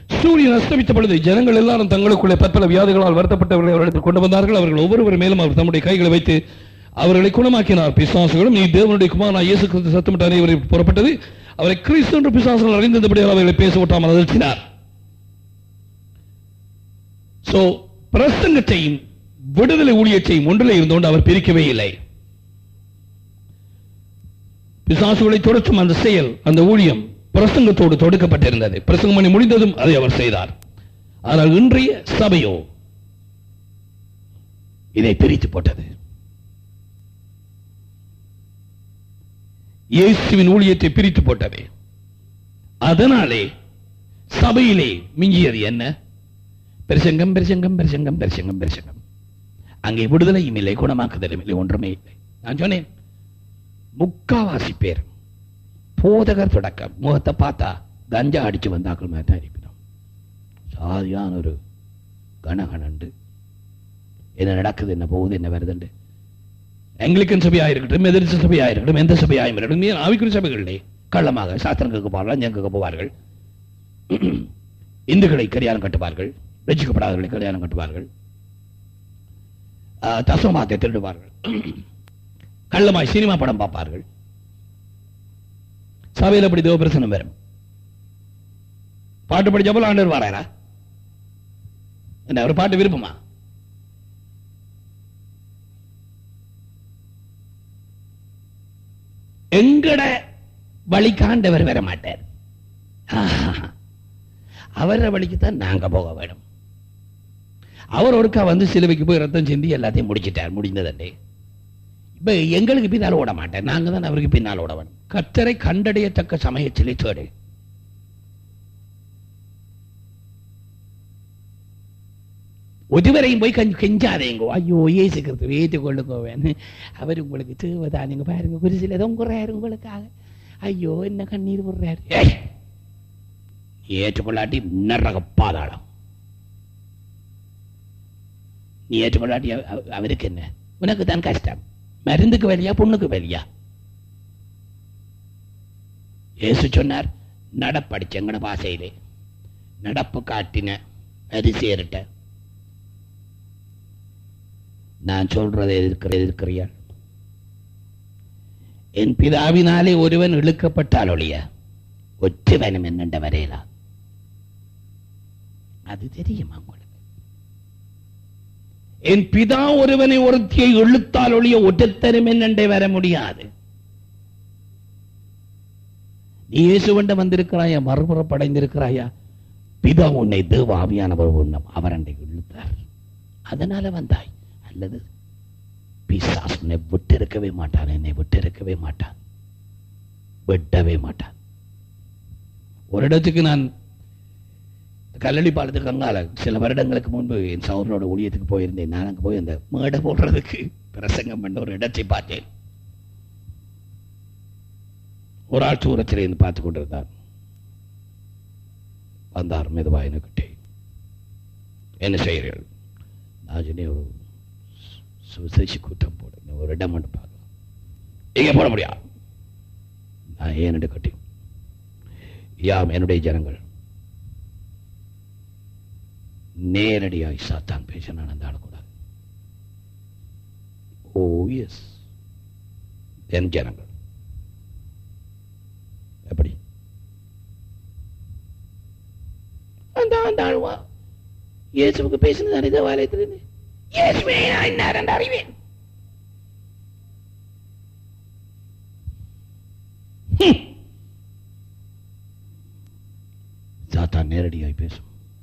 சூரியன் அஸ்தமித்த பொழுது ஜனங்கள் எல்லாரும் தங்களுக்குள்ளே பற்பல வியாதிகளால் வருத்தப்பட்டவர்களை அவரிடத்தில் கொண்டு வந்தார்கள் அவர்கள் ஒவ்வொருவர் மேலும் அவர் தம்முடைய கைகளை வைத்து அவர்களை குணமாக்கினார் பிசாசுகளும் நீ தேவனுடைய குமாரனா இயேசு கிறிஸ்து சத்தமிட்ட அனைவரை புறப்பட்டது அவரை கிறிஸ்து என்று பிசாசுகள் அறிந்தபடியால் அவர்களை பேச விட்டாமல் அதழ்த்தினார் சோ பிரசங்கத்தையும் விடுதலை ஊழியத்தையும் ஒன்றிலே இருந்தோண்டு அவர் பிரிக்கவே இல்லை பிசாசுகளை தொடச்சும் அந்த செயல் அந்த ஊழியம் பிரசங்கத்தோடு தொடுக்கப்பட்டிருந்தது பிரசங்கம் பண்ணி முடிந்ததும் அதை அவர் செய்தார் ஆனால் இன்றைய சபையோ இதை பிரித்து போட்டது இயேசுவின் ஊழியத்தை பிரித்து போட்டது அதனாலே சபையிலே மிஞ்சியது என்ன பிரசங்கம் பிரசங்கம் பிரசங்கம் பிரசங்கம் பிரசங்கம் அங்கே விடுதலையும் இல்லை குணமாக்குதலும் இல்லை ஒன்றுமே இல்லை நான் சொன்னேன் முக்காவாசி பேர் போதகர் தொடக்கம் முகத்தை பார்த்தா கஞ்சா அடிச்சு வந்தாக்கள் மாதிரி தான் இருப்பினோம் சாதியான ஒரு கனகனண்டு என்ன நடக்குது என்ன போகுது என்ன வருதுண்டு ஆங்கிலிக்கன் சபையா இருக்கட்டும் எதிர்த்து சபையா இருக்கட்டும் எந்த சபையாயும் இருக்கட்டும் நீ ஆவிக்குரிய சபைகளிலே கள்ளமாக சாஸ்திரம் கேட்க போவார்கள் லஞ்சம் கேட்க போவார்கள் இந்துக்களை கல்யாணம் கட்டுவார்கள் ரசிக்கப்படாதவர்களை கல்யாணம் கட்டுவார்கள் ஆஹ், தசமாத்தை திருடுவார்கள் கள்ளமாய் சினிமா படம் பார்ப்பார்கள் சபையில் அப்படி தேவபிரசனம் வரும் பாட்டு படிச்சப்போ ஆண்டவர் வராரா என்ன ஒரு பாட்டு விருப்பமா எங்கட வழிக்காண்டவர் வர மாட்டார் அவர வழிக்கு தான் நாங்க போக வேணும் அவர் ஒருக்கா வந்து சிலுவைக்கு போய் ரத்தம் சிந்தி எல்லாத்தையும் முடிச்சிட்டார் முடிந்ததண்டே இப்ப எங்களுக்கு பின்னால் ஓட மாட்டார் நாங்க தான் அவருக்கு பின்னால் ஓட வேணும் கத்தரை கண்டடையத்தக்க சமயத்திலே தேடு ஒருவரையும் போய் கஞ்சி கெஞ்சாதேங்கோ ஐயோ ஏசுக்கிறது ஏற்று கொள்ளுங்கோவேன்னு அவர் உங்களுக்கு தேவைதான் நீங்க பாருங்க குருசில தொங்குறாரு உங்களுக்காக ஐயோ என்ன கண்ணீர் விடுறாரு ஏய், நீ ஏற்றுக்கொள்ளாட்டி நரக பாதாளம் நீ ஏற்றுக்கொள்ளாட்டி அவ- அவ- அவருக்கு என்ன உனக்கு தான் கஷ்டம் மருந்துக்கு வலியா பொண்ணுக்கு வலியா இயேசு சொன்னார் நடப்படிச்ச எங்கட பாசையிலே நடப்பு காட்டின அரிசேரிட்ட நான் சொல்றதை எதிர்க்கிற எதிர்க்கிறியா என் பிதாவினாலே ஒருவன் இழுக்கப்பட்டால் ஒழிய ஒற்றுவனும் என்னண்ட வரையலா அது தெரியுமா உங்களுக்கு என் பிதா ஒருவனை ஒருத்தியை இழுத்தால் ஒழிய ஒற்றத்தரும் என்னண்டே வர முடியாது நீ இயேசுவண்ட வந்திருக்கிறாயா மறுபுறப்படைந்திருக்கிறாயா பிதா உன்னை தேவ ஆவியானவர் உன்னம் அவர் அண்டை இழுத்தார் அதனால வந்தாய் அல்லது பிசாசு உன்னை விட்டு இருக்கவே மாட்டான் என்னை விட்டு இருக்கவே மாட்டான் விட்டவே மாட்டான் ஒரு இடத்துக்கு நான் கல்லடி பாலத்துக்கு அங்கால சில வருடங்களுக்கு முன்பு என் சௌரனோட ஊழியத்துக்கு போயிருந்தேன் நான் அங்க போய் அந்த மேடை போடுறதுக்கு பிரசங்கம் பண்ண ஒரு இடத்தை பார்த்தேன் ஒரு ஆள் தூரத்தில் இருந்து பார்த்து கொண்டிருந்தார் வந்தார் மெதுவா எனக்கிட்டே என்ன செய்கிறீர்கள் நான் சொன்னேன் ஒரு சுவிசேஷ கூட்டம் போடுங்க ஒரு இடம் மட்டும் பார்க்கலாம் எங்க போட முடியாது நான் ஏன் கட்டி யாம் என்னுடைய ஜனங்கள் நேரடியாய் சாத்தான் பேச நான் அந்த ஆடக்கூடாது ஓ எஸ் என் ஜனங்கள் எப்படி அந்த அந்த ஆழ்வா இயேசுவுக்கு பேசினது அனித வாலயத்திலிருந்து இயேசுவே நான் என்ன அறிவேன் ஹம். சாத்தான் நேரடியாய் பேசும்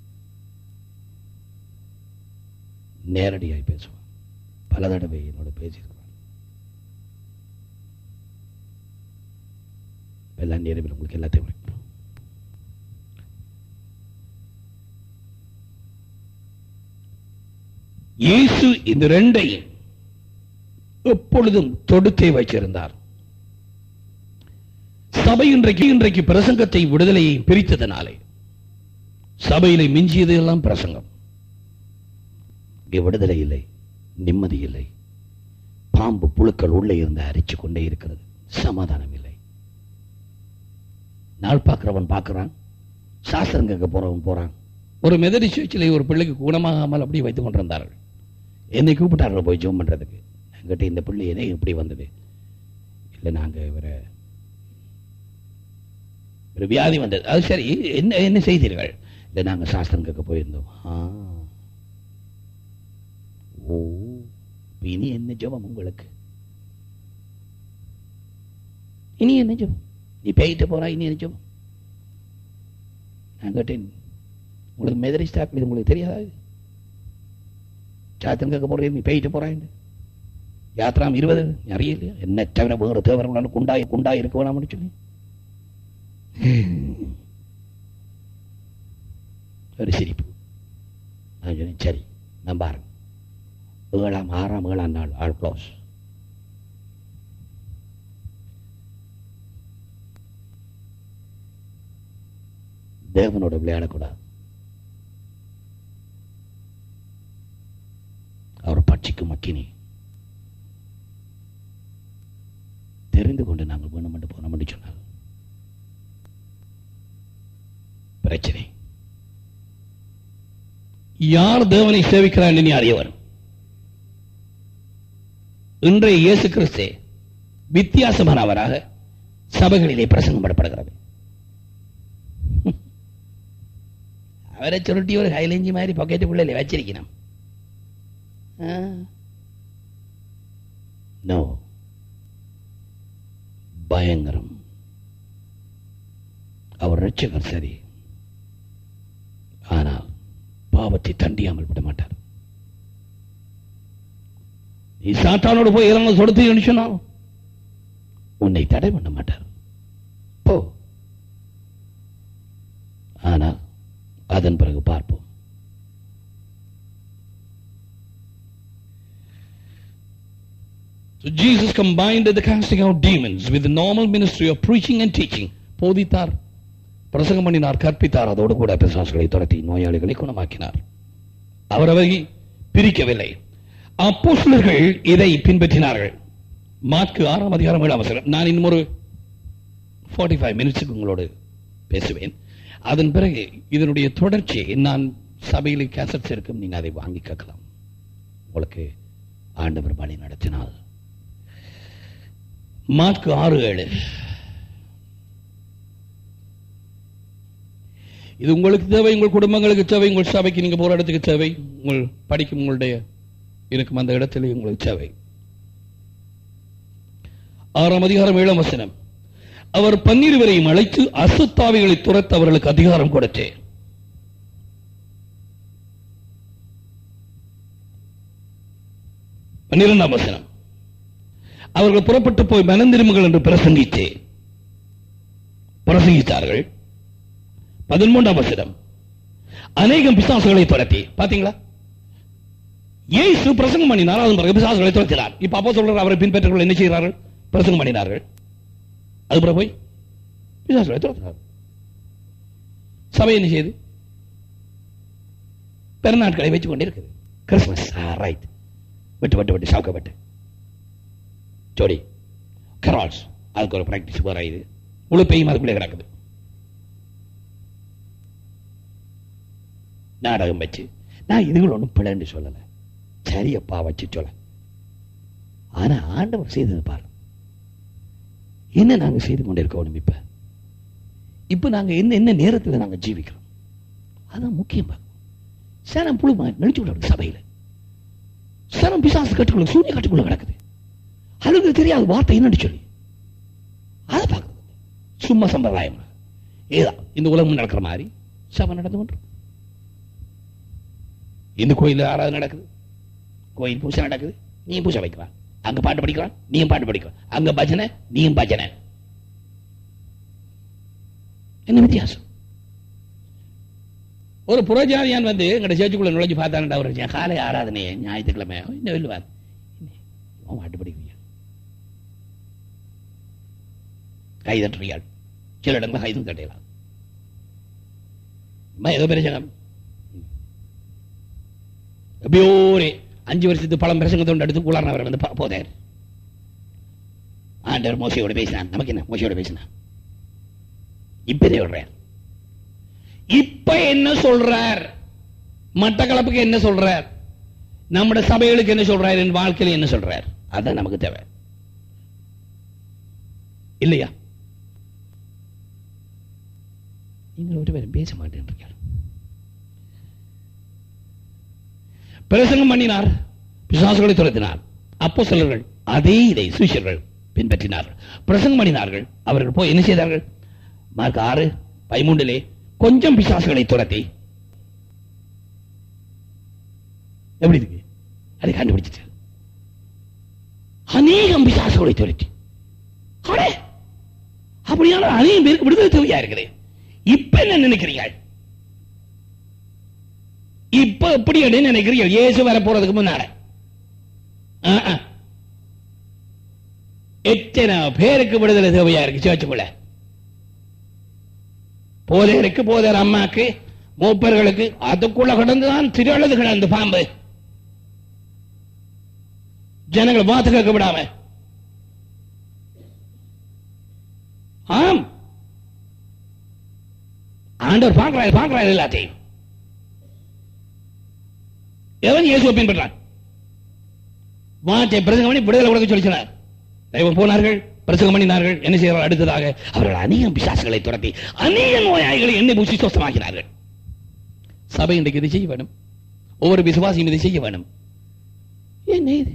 நேரடியாய் பேசுவான் பல தடவை என்னோட பேசியிருக்கிறான் எல்லா நேரமும் உங்களுக்கு எல்லாத்தையும் வரும். இயேசு இந்த ரெண்டையும் எப்பொழுதும் தொடுத்தே வைச்சிருந்தார் சபை இன்றைக்கு இன்றைக்கு பிரசங்கத்தை விடுதலையை பிரித்ததனாலே சபையிலே மிஞ்சியது எல்லாம் பிரசங்கம் இங்கே விடுதலை இல்லை நிம்மதி இல்லை பாம்பு புழுக்கள் உள்ளே இருந்து அரிச்சு கொண்டே இருக்கிறது சமாதானம் இல்லை நாள் பார்க்கிறவன் பார்க்கிறான் சாஸ்திரம் கேட்க போறவன் போறான் ஒரு மெதடி சுவிச்சில் ஒரு பிள்ளைக்கு குணமாகாமல் அப்படியே வைத்துக் கொண்டிருந்தார்கள் என்னை கூப்பிட்டார்கள் போய் ஜோம் பண்றதுக்கு என்கிட்ட இந்த பிள்ளை எதை இப்படி வந்தது இல்லை நாங்க இவரை ஒரு வியாதி வந்தது அது சரி என்ன என்ன செய்தீர்கள் இல்லை நாங்க சாஸ்திரம் கேட்க போயிருந்தோம் ஆ. ஓ இப்ப இனி என்ன ஜெபம் உங்களுக்கு இனி என்ன ஜெபம் நீ பேயிட்டு போறா இனி என்ன ஜெபம் நான் கேட்டேன் உங்களுக்கு மெதரி ஸ்டாக் இது உங்களுக்கு தெரியாதா இது? சாத்தன் கேட்க போறது நீ பேயிட்டு போறாங்க யாத்திராம் இருபது அறியலையா என்ன தவிர வேறு தேவர்களான குண்டாய் குண்டாய் இருக்க வேணாம்னு சொல்லி ஒரு சிரிப்பு நான் சொன்னேன் சரி நான் பாருங்க ஏழாம் ஆறாம் ஏழாம் நாள் ஆள் க்ளோஸ் தேவனோட விளையாடக்கூடாது அவர் பட்சிக்கும் மக்கினி தெரிந்து கொண்டு நாங்கள் வேணும் என்று போனோம் என்று சொன்னார் பிரச்சனை யார் தேவனை சேவிக்கிறார் என்று நீ அறியவர் இன்றைய இயேசு கிறிஸ்து வித்தியாசமானவராக சபைகளிலே பிரசங்கம் பண்ணப்படுகிறது அவரை சுருட்டி ஒரு கைலஞ்சி மாதிரி பாக்கெட்டுக்குள்ளே வச்சிருக்கணும் நோ பயங்கரம் அவர் ரட்சகர் சரி ஆனால் பாவத்தை தண்டியாமல் விட மாட்டார் நீ சாத்தானோடு போய் இறங்க சொடுத்து சொன்னால் உன்னை தடை பண்ண மாட்டார் போ ஆனால் அதன் பிறகு பார்ப்போம் So Jesus combined the casting out demons with the normal ministry of preaching and teaching. போதித்தார் பிரசங்கம் பண்ணினார் கற்பித்தார் அதோடு கூட பிசாசுகளை துரத்தி நோயாளிகளை குணமாக்கினார் அவர் அவரை பிரிக்கவில்லை அப்போஸ்தலர்கள் இதை பின்பற்றினார்கள் மார்க்கு ஆறாம் அதிகாரம் ஏழாம் வசனம் நான் இன்னும் ஒரு ஃபார்ட்டி ஃபைவ் மினிட்ஸுக்கு உங்களோடு பேசுவேன் அதன் பிறகு இதனுடைய தொடர்ச்சி நான் சபையில் கேசட்ஸ் இருக்கும் நீங்க அதை வாங்கி கேட்கலாம் உங்களுக்கு ஆண்டவர் பலி நடத்தினால் மார்க்கு ஆறு ஏழு இது உங்களுக்கு தேவை உங்கள் குடும்பங்களுக்கு தேவை உங்கள் சபைக்கு நீங்க போற இடத்துக்கு தேவை உங்கள் படிக்கும் உங்களுடைய இருக்கும் அந்த இடத்துல உங்களுக்கு தேவை ஆறாம் அதிகாரம் ஏழாம் வசனம் அவர் பன்னிருவரையும் அழைத்து அசுத்தாவிகளை துரத்த அவர்களுக்கு அதிகாரம் கொடுத்தேன் பன்னிரெண்டாம் வசனம் அவர்கள் புறப்பட்டு போய் மனந்திருமுகள் என்று பிரசங்கித்தே பிரசங்கித்தார்கள் பதிமூன்றாம் வசனம் அநேகம் பிசாசுகளை துரத்தி பாத்தீங்களா இயேசு பிரசங்கம் பண்ணினார் அதன் பிறகு பிசாசுகளை துரத்தினார் இப்ப அப்போ சொல்றார் அவரை பின்பற்றவர்கள் என்ன செய்கிறார்கள் பிரசங்கம் பண்ணினார்கள் அது பிறகு போய் பிசாசுகளை துரத்தினார் சபை என்ன செய்யுது பெருநாட்களை வச்சு கொண்டிருக்குது கிறிஸ்துமஸ் ரைட் விட்டு விட்டு விட்டு சாவுக்க விட்டு ஜோடி கரால்ஸ் அதுக்கு ஒரு பிராக்டிஸ் வேற இது முழு பெய்யும் அதுக்குள்ளே கிடக்குது நாடகம் வச்சு நான் இதுகள் ஒன்றும் பிழைன்னு சொல்லலை சரியப்பா வச்சு சொல்ல ஆனா ஆண்டவர் செய்தது பாரு என்ன நாங்க செய்து கொண்டிருக்கோம் இப்ப இப்ப நாங்க என்ன என்ன நேரத்தில் நாங்க ஜீவிக்கிறோம் அதான் முக்கியம் பாரு. சனம் புழு நடிச்சு விடுறது சபையில சனம் பிசாசு கட்டுக்குள்ள சூரிய கட்டுக்குள்ள கிடக்குது அதுக்கு தெரியாது வார்த்தை என்னன்னு சொல்லி அதை பார்க்கறது சும்மா சம்பிரதாயம் ஏதான் இந்த உலகம் நடக்கிற மாதிரி சபை நடந்து கொண்டு இந்த கோயில் ஆராதனை நடக்குது கோயில் பூஜை நடக்குது நீ பூஜை வைக்கிறான் அங்க பாட்டு படிக்கிறான் நீயும் பாட்டு படிக்கிறான் அங்க பஜனை நீயும் பஜனை என்ன வித்தியாசம் ஒரு புறஜாதியான் வந்து எங்கட சேர்ச்சுக்குள்ள நுழைஞ்சு பார்த்தான்டா ஒரு காலை ஆராதனையே ஞாயிற்றுக்கிழமை இந்த வெல்லுவார் அவன் பாட்டு படிக்கிறீங்க கை தட்டுறியாள் சில இடங்கள் கைதும் தட்டையலாம் ஏதோ பிரச்சனை எப்படியோ ஒரு அஞ்சு வருஷத்து பழம் பிரசங்கத்தோடு எடுத்து குளார்னவர் வந்து பா- போதார் ஆண்டவர் மோசையோட பேசினான் நமக்கு என்ன மோசையோட பேசினான் இப்பதே விடுறார் இப்ப என்ன சொல்றார் மட்டக்களப்புக்கு என்ன சொல்றார் நம்முடைய சபைகளுக்கு என்ன சொல்றார் என் வாழ்க்கையில என்ன சொல்றார் அதான் நமக்கு தேவை இல்லையா நீங்கள் ஒருவரும் பேச மாட்டேன்றீர்கள் பிரசங்கம் பண்ணினார் பிசாசுகளை துரத்தினார் அப்போ சிலர்கள் அதே இதை சுவிஷர்கள் பின்பற்றினார் பிரசங்கம் பண்ணினார்கள் அவர்கள் போய் என்ன செய்தார்கள் மார்க் ஆறு பதிமூன்றிலே கொஞ்சம் பிசாசுகளை துரத்தி எப்படி இருக்கு அதை கண்டுபிடிச்சிட்டு அநேகம் பிசாசுகளை துரத்தி அடே அப்படியான அநேகம் பேருக்கு விடுதலை தேவையா இருக்கிறேன் இப்ப என்ன நினைக்கிறீங்க இப்ப எப்படி அப்படின்னு நினைக்கிறீங்க இயேசு வர போறதுக்கு முன்னால ஆ, ஆ. எத்தனை பேருக்கு விடுதலை தேவையா இருக்கு சேர்ச்சுக்குள்ள போதையருக்கு போதையர் அம்மாக்கு மூப்பர்களுக்கு அதுக்குள்ள கடந்துதான் திரளது கிடந்து பாம்பு ஜனங்களை வாத்து கேட்க விடாம ஆம் ஆண்டவர் பார்க்கிறாரு பார்க்கிறாரு எல்லாத்தையும் எவன் இயேசுவை பின்பற்றான் வார்த்தை பிரசங்கம் பண்ணி விடுதலை கொடுக்க சொல்லி சொன்னார் தெய்வம் போனார்கள் பிரசங்கம் பண்ணினார்கள் என்ன செய்வார்கள் அடுத்ததாக அவர்கள் அநேகம் பிசாசுகளை துரத்தி அநேக நோயாளிகளை எண்ணெய் பூசி சுத்தமாக்கினார்கள் சபை இன்றைக்கு இதை செய்ய வேணும் ஒவ்வொரு விசுவாசியும் இதை செய்ய வேணும் என்ன இது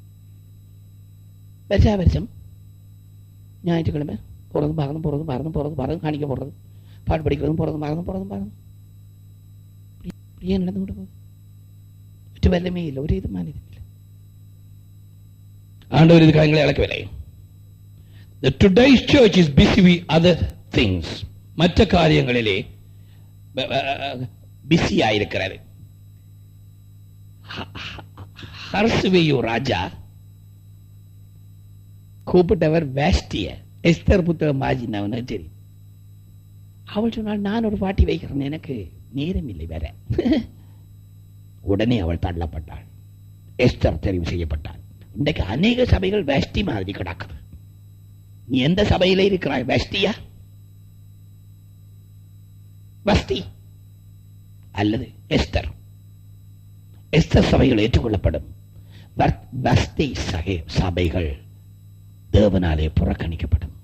வருஷா வருஷம் ஞாயிற்றுக்கிழமை போறதும் பார்க்கணும் போறதும் பார்க்கணும் போறதும் பார்க்கணும் காணிக்க போடுறது பாட்டு படிக்கிறதும் போறதும் பார்க்கணும் போறதும் பார்க்கணும் இப்படி ஏன் நடந்து கொண்டு போகுது ஒற்று வல்லமே இல்லை ஒரு இது மாநிலம் இல்லை ஆண்டவர் இதுக்கு எங்களை இழக்கவில்லை The today's church is busy with other things. மற்ற காரியங்களிலே பிஸி ஆயிருக்கிறது ஹர்சுவேயு ராஜா கூப்பிட்டவர் வேஷ்டிய எஸ்தர் புத்தகம் வாஜினவனு தெரியும் அவள் சொன்னால் நான் ஒரு பாட்டி வைக்கிறேன் எனக்கு நேரம் இல்லை வேற உடனே அவள் தள்ளப்பட்டாள் எஸ்தர் தெரிவு செய்யப்பட்டாள் இன்றைக்கு அநேக சபைகள் வேஷ்டி மாதிரி கிடக்குது நீ எந்த சபையில இருக்கிறாய் வேஷ்டியா வஸ்தி அல்லது எஸ்தர் எஸ்தர் சபைகள் ஏற்றுக்கொள்ளப்படும் வர்- வஸ்தி சகை சபைகள் தேவனாலே புறக்கணிக்கப்படும்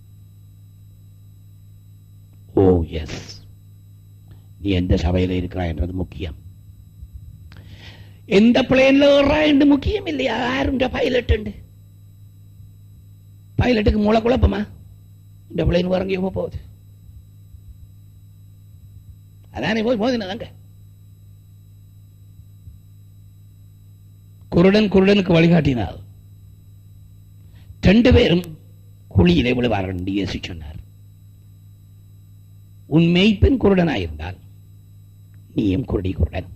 ஓ எஸ் நீ எந்த சபையில இருக்கிறாய் என்றது முக்கியம் எந்த பிளேன்ல ஏறாய் என்று முக்கியம் இல்லையா யாருண்ட பைலட் உண்டு பைலட்டுக்கு மூளை குழப்பமா இந்த பிளேன் வரங்க எப்போ போகுது அதானே போய் மோதினதாங்க குருடன் குருடனுக்கு வழிகாட்டினார் ரெண்டு பேரும் குழியிலே விழுவார்கள் என்று இயேசு சொன்னார் உன் மெய்ப்பெண் குருடனாயிருந்தால் நீயும் குருடி குருடன்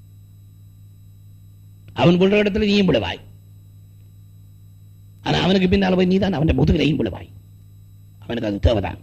அவன் விழுற இடத்துல நீயும் விழுவாய் ஆனா அவனுக்கு பின்னால் போய் நீதான் அவன் முதுகிலையும் விழுவாய் அவனுக்கு அது தேவைதான்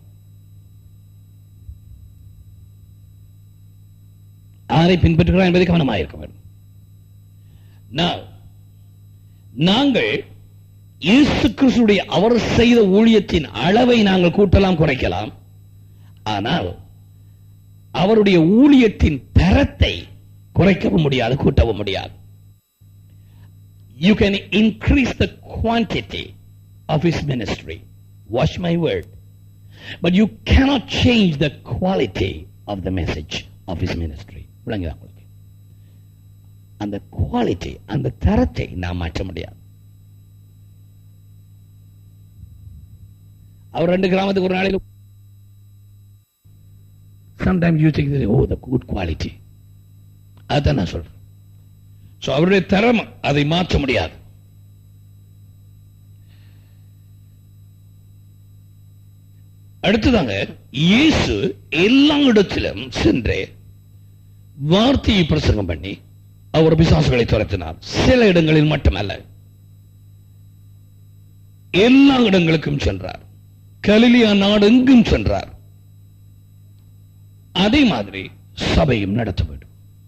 யாரை பின்பற்றுகிறான் என்பதை கவனமாக இருக்க வேண்டும் Now, நாங்கள் இயேசு கிறிஸ்துடைய அவர் செய்த ஊழியத்தின் அளவை நாங்கள் கூட்டலாம் குறைக்கலாம் ஆனால் அவருடைய ஊழியத்தின் தரத்தை குறைக்கவும் முடியாது கூட்டவும் முடியாது you can increase the quantity of his ministry. Watch my word. But you cannot change the quality of the message of his ministry. விளங்குதா உங்களுக்கு அந்த குவாலிட்டி அந்த தரத்தை நாம் மாற்ற முடியாது அவர் ரெண்டு கிராமத்துக்கு ஒரு நாளைக்கு sometimes you think oh the good quality அதான் நான் சொல்றேன் சோ அவருடைய தரம் அதை மாற்ற முடியாது அடுத்ததாங்க இயேசு எல்லா இடத்திலும் சென்று வார்த்தையை பிரசங்கம் பண்ணி அவர் பிசாசுகளை துரத்தினார் சில இடங்களில் மட்டுமல்ல எல்லா இடங்களுக்கும் சென்றார் கலிலியா நாடு எங்கும் சென்றார் அதே மாதிரி சபையும் நடத்த வேண்டும்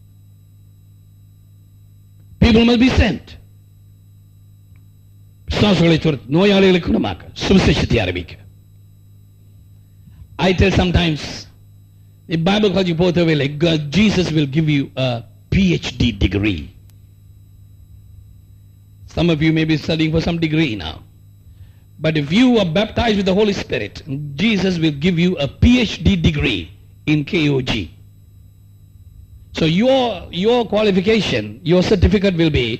people must be sent பிசாசுகளை துரத்தி நோயாளிகளை குணமாக்க சுவிசேஷத்தை அறிவிக்க I tell sometimes Bible college போக தேவையில்லை Jesus will give you PhD degree. Some of you may be studying for some degree now. But if you are baptized with the Holy Spirit, Jesus will give you a PhD degree in KOG. So your, your qualification, your certificate will be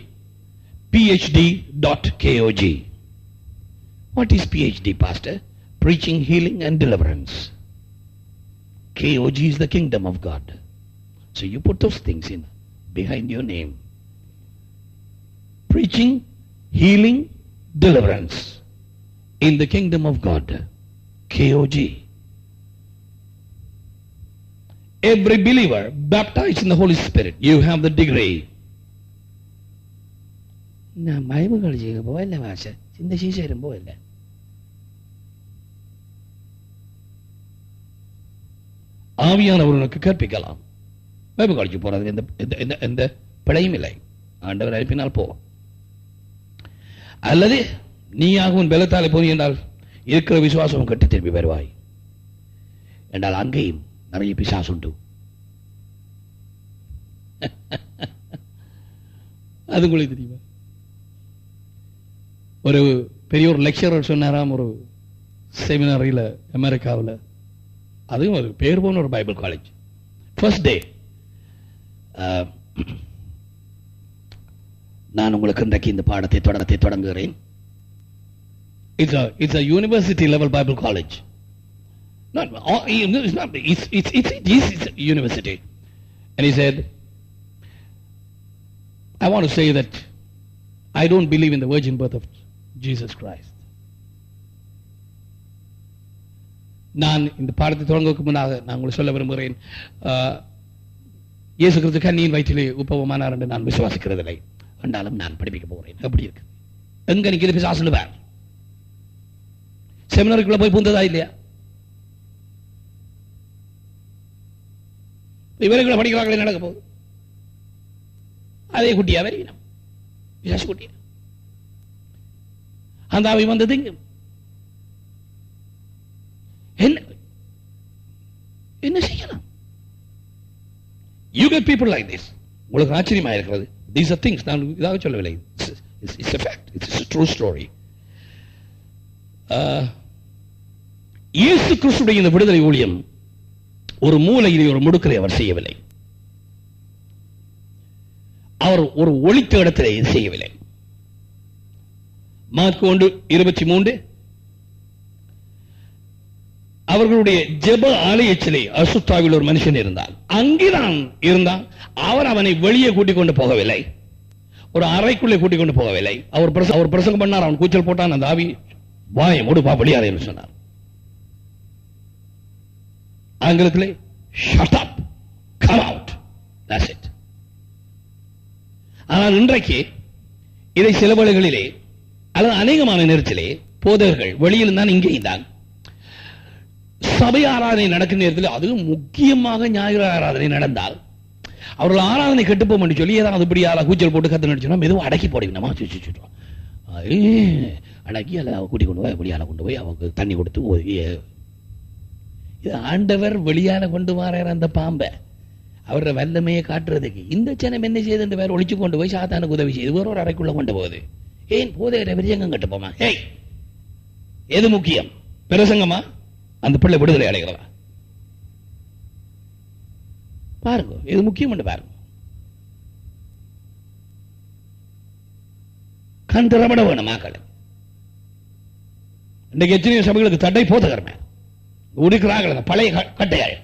PhD.KOG. What is PhD, Pastor? Preaching, healing and deliverance. KOG is the kingdom of God. So you put those things in behind your name. Preaching, healing, deliverance in the kingdom of God. KOG. Every believer baptized in the Holy Spirit, you have the degree. நான் Bible காலேஜுக்கு போகல master இந்த சீசரும் போகல ஆவியானவர்களுக்கு கற்பிக்கலாம் Bible college போறது எந்த எந்த- எந்த எந்த பிழையும் இல்லை ஆண்டவர் அனுப்பினால் போவோம் அல்லது நீயாக உன் பலத்தாலே போய் என்றால் இருக்கிற விசுவாசம் கட்டி திரும்பி வருவாய் என்றால் அங்கேயும் நிறைய பிசாசு உண்டு அது உங்களுக்கு தெரியுமா ஒரு பெரிய ஒரு லெக்சரர் சொன்னாராம் ஒரு செமினாரில் அமெரிக்காவில் அதுவும் ஒரு பேர் போன ஒரு பைபிள் காலேஜ் ஃபர்ஸ்ட் டே நான் உங்களுக்கு இன்றைக்கு இந்த பாடத்தை தொடரத்தை தொடங்குகிறேன் it's it's a university level Bible college Not, all- it's not, it's, it's, it's, it's, it's a university. And he said, I want to say that I don't believe in the virgin birth of Jesus Christ. நான் இந்த பாடத்தை தொடங்குவதற்கு முன்னாக நான் உங்களுக்கு சொல்ல விரும்புகிறேன் ஆஹ், இயேசு கிறிஸ்து கண்ணியின் வயிற்றிலே உப்பவமானார் என்று நான் விசுவாசிக்கிறதில்லை என்றாலும் நான் படிப்பிக்க போகிறேன் எப்படி இருக்கு எங்க நிக்கிறது பிசாசுன்னு வேற செமினாருக்குள்ள போய் பூந்ததா இல்லையா இவர்களை படிக்கிறாங்களே நடக்க போகுது அதே குட்டியா வரையினம் பிசாசு குட்டியா அந்த அவை வந்தது இங்க என்ன என்ன செய்யலாம் you get people like this உங்களுக்கு ஆச்சரியமா இருக்கிறது தீஸ் ஆர் திங்ஸ் நான் இதாக சொல்லவில்லை it's a fact it's a true story இயேசு கிறிஸ்துடைய இந்த விடுதலை ஊழியம் ஒரு மூலையிலே ஒரு முடுக்கலை அவர் செய்யவில்லை அவர் ஒரு ஒளித்த இடத்திலே இது செய்யவில்லை மார்க் ஒன்று இருபத்தி மூன்று அவர்களுடைய ஜெப ஆலயத்திலே அசுத்தாவில் ஒரு மனுஷன் இருந்தான் அங்கேதான் இருந்தான் அவர் அவனை வெளியே கூட்டிக் கொண்டு போகவில்லை ஒரு அறைக்குள்ளே கூட்டிக் கொண்டு போகவில்லை அவர் பிரச- அவர் பிரசங்கம் பண்ணார் அவன் கூச்சல் போட்டான் அந்த ஆவி வாயை முடுப்பா வெளியாதே என்று சொன்னார் ஆங்கிலத்திலே shut up come out that's it ஆனால் இன்றைக்கு இதை சில வேளைகளிலே அல்லது அநேகமான நேரத்திலே போதகர்கள் வெளியில் தான் இங்கேயும் தான் சபை ஆராதனை நடக்கும் நேரத்தில் அதுவும் முக்கியமாக ஞாயிறு ஆராதனை நடந்தால் அவர்கள் ஆராதனை கெட்டுப்போம் என்று சொல்லி ஏதாவது இப்படி யாரா கூச்சல் போட்டு கத்து நடிச்சோம்னா மெதுவாக அடக்கி போடுவீங்கம்மா சுச்சுட்டோம் அடக்கி அல்ல அவ கூட்டி கொண்டு போய் வெளியால கொண்டு போய் அவங்க தண்ணி கொடுத்து ஒதுக்கி, இது ஆண்டவர் வெளியால கொண்டு வரார் அந்த பாம்பை அவரோட வல்லமையை காட்டுறதுக்கு இந்த ஜனம் என்ன செய்யுது என்று வேற ஒழிச்சு கொண்டு போய் சாத்தானுக்கு உதவி செய்து வேற ஒரு அறைக்குள்ள கொண்டு போகுது ஏன் போதையிற விரியங்கம் கட்டுப்போமா ஏய் எது முக்கியம் பிரசங்கமா அந்த பிள்ளை விடுதலை அடைகிறதா பாருங்க இது முக்கியம் என்று பாருங்க கண் திறப்பட வேணும் மக்கள் இன்றைக்கு எத்தனையோ சபைகளுக்கு தடை போதகர்மே இருக்கிறார்கள் அந்த பழைய க- கட்டையாள்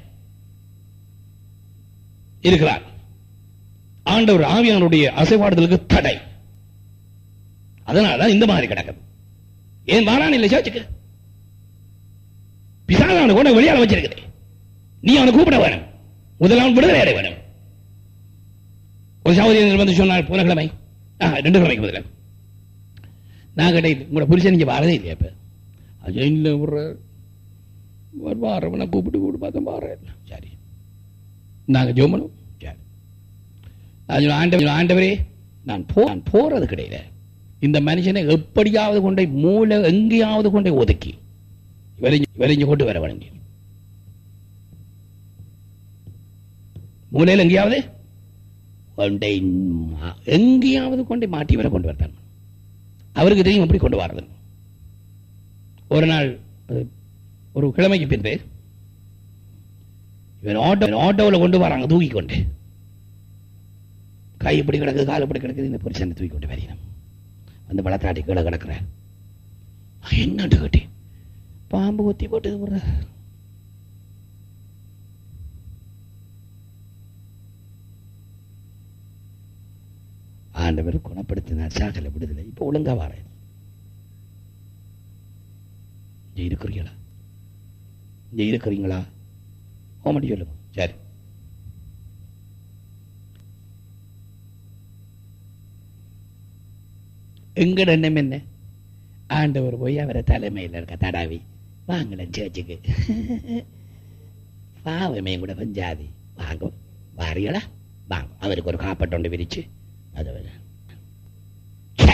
இருக்கிறார் ஆண்டவர் ஆவியானுடைய அசைவாடுதலுக்கு தடை அதனாலதான் இந்த மாதிரி கிடக்குது ஏன் வாரான் இல்லை சர்ச்சுக்கு பிசாசு அவனை கொண்டு வெளியால வச்சிருக்குது நீ அவனை கூப்பிட வேணும் முதல்ல அவன் விடுதலை அடைய வேணும் ஒரு சகோதரி வந்து சொன்னார் போன கிழமை ஆ, ரெண்டு கிழமைக்கு முதல்ல நான் கேட்டேன் உங்களோட புருஷன் நீங்க வரதே இல்லையா இப்ப அது இல்லை ஒரு வருவாரவனை கூப்பிட்டு கூப்பிட்டு பார்த்தேன் பாரு சரி நாங்க ஜோமனும் சரி நான் சொன்னேன், ஆண்டவர் ஆண்டவரே நான் போ நான் போறது கிடையாது இந்த மனுஷனை எப்படியாவது கொண்டே மூளை எங்கேயாவது கொண்டே ஒதுக்கி இவரை இவரை இங்க கொண்டு வர வழங்கி மூலையில் எங்கேயாவது கொண்டே மா- எங்கேயாவது கொண்டே மாட்டி வர கொண்டு வரத்தான் அவருக்கு தெரியும் எப்படி கொண்டு வரது ஒரு நாள் அது ஒரு கிழமைக்கு பின்பு இவன் ஆட்டோ ஆட்டோவில் கொண்டு வராங்க தூக்கி கொண்டு கை இப்படி கிடக்குது கால் இப்படி கிடக்குது இந்த புருஷனை தூக்கி கொண்டு வரையணும் அந்த பழத்தாட்டி கீழே கிடக்குற என்னட்டு கட்டி பாம்பு கொத்தி போட்டு ஒரு ஆண்டவர் குணப்படுத்தினார் சாகல விடுதலை இப்ப ஒழுங்கா வாரேன் இங்க இருக்கிறீங்களா இங்க இருக்கிறீங்களா ஓமடி சொல்லுங்க சரி எங்கட எண்ணம் என்ன ஆண்டவர் போய் அவரை தலைமையில் இருக்க தடாவி வாங்கலன் சேர்ச்சுக்கு பாவமே கூட பஞ்சாதி வாங்க வாரியலா வாங்க அவருக்கு ஒரு காப்பட்டொண்டு விரிச்சு அதை வர. ச்சே.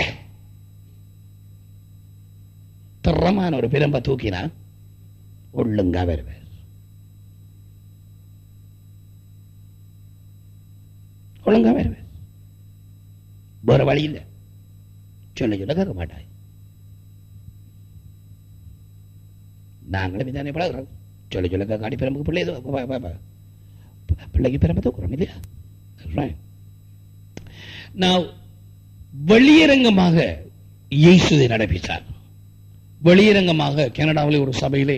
திறமான ஒரு பிரம்ப தூக்கினா ஒழுங்கா வருவார் ஒழுங்கா வருவார் வேற வழி இல்லை சொல்ல சொல்ல கேட்க மாட்டாய் நாங்களும் இதானே பழகிறோம் சொல்ல சொல்ல கேட்காடி பிரம்புக்கு பிள்ளை ஏதோ ப- ப- ப- பிள்ளைக்கு பிரம்ப தூக்குறோம் இல்லையா Right. Now, வெளியரங்கமாக இயேசுவை நடப்பித்தார் வெளியரங்கமாக கனடாவில் ஒரு சபையிலே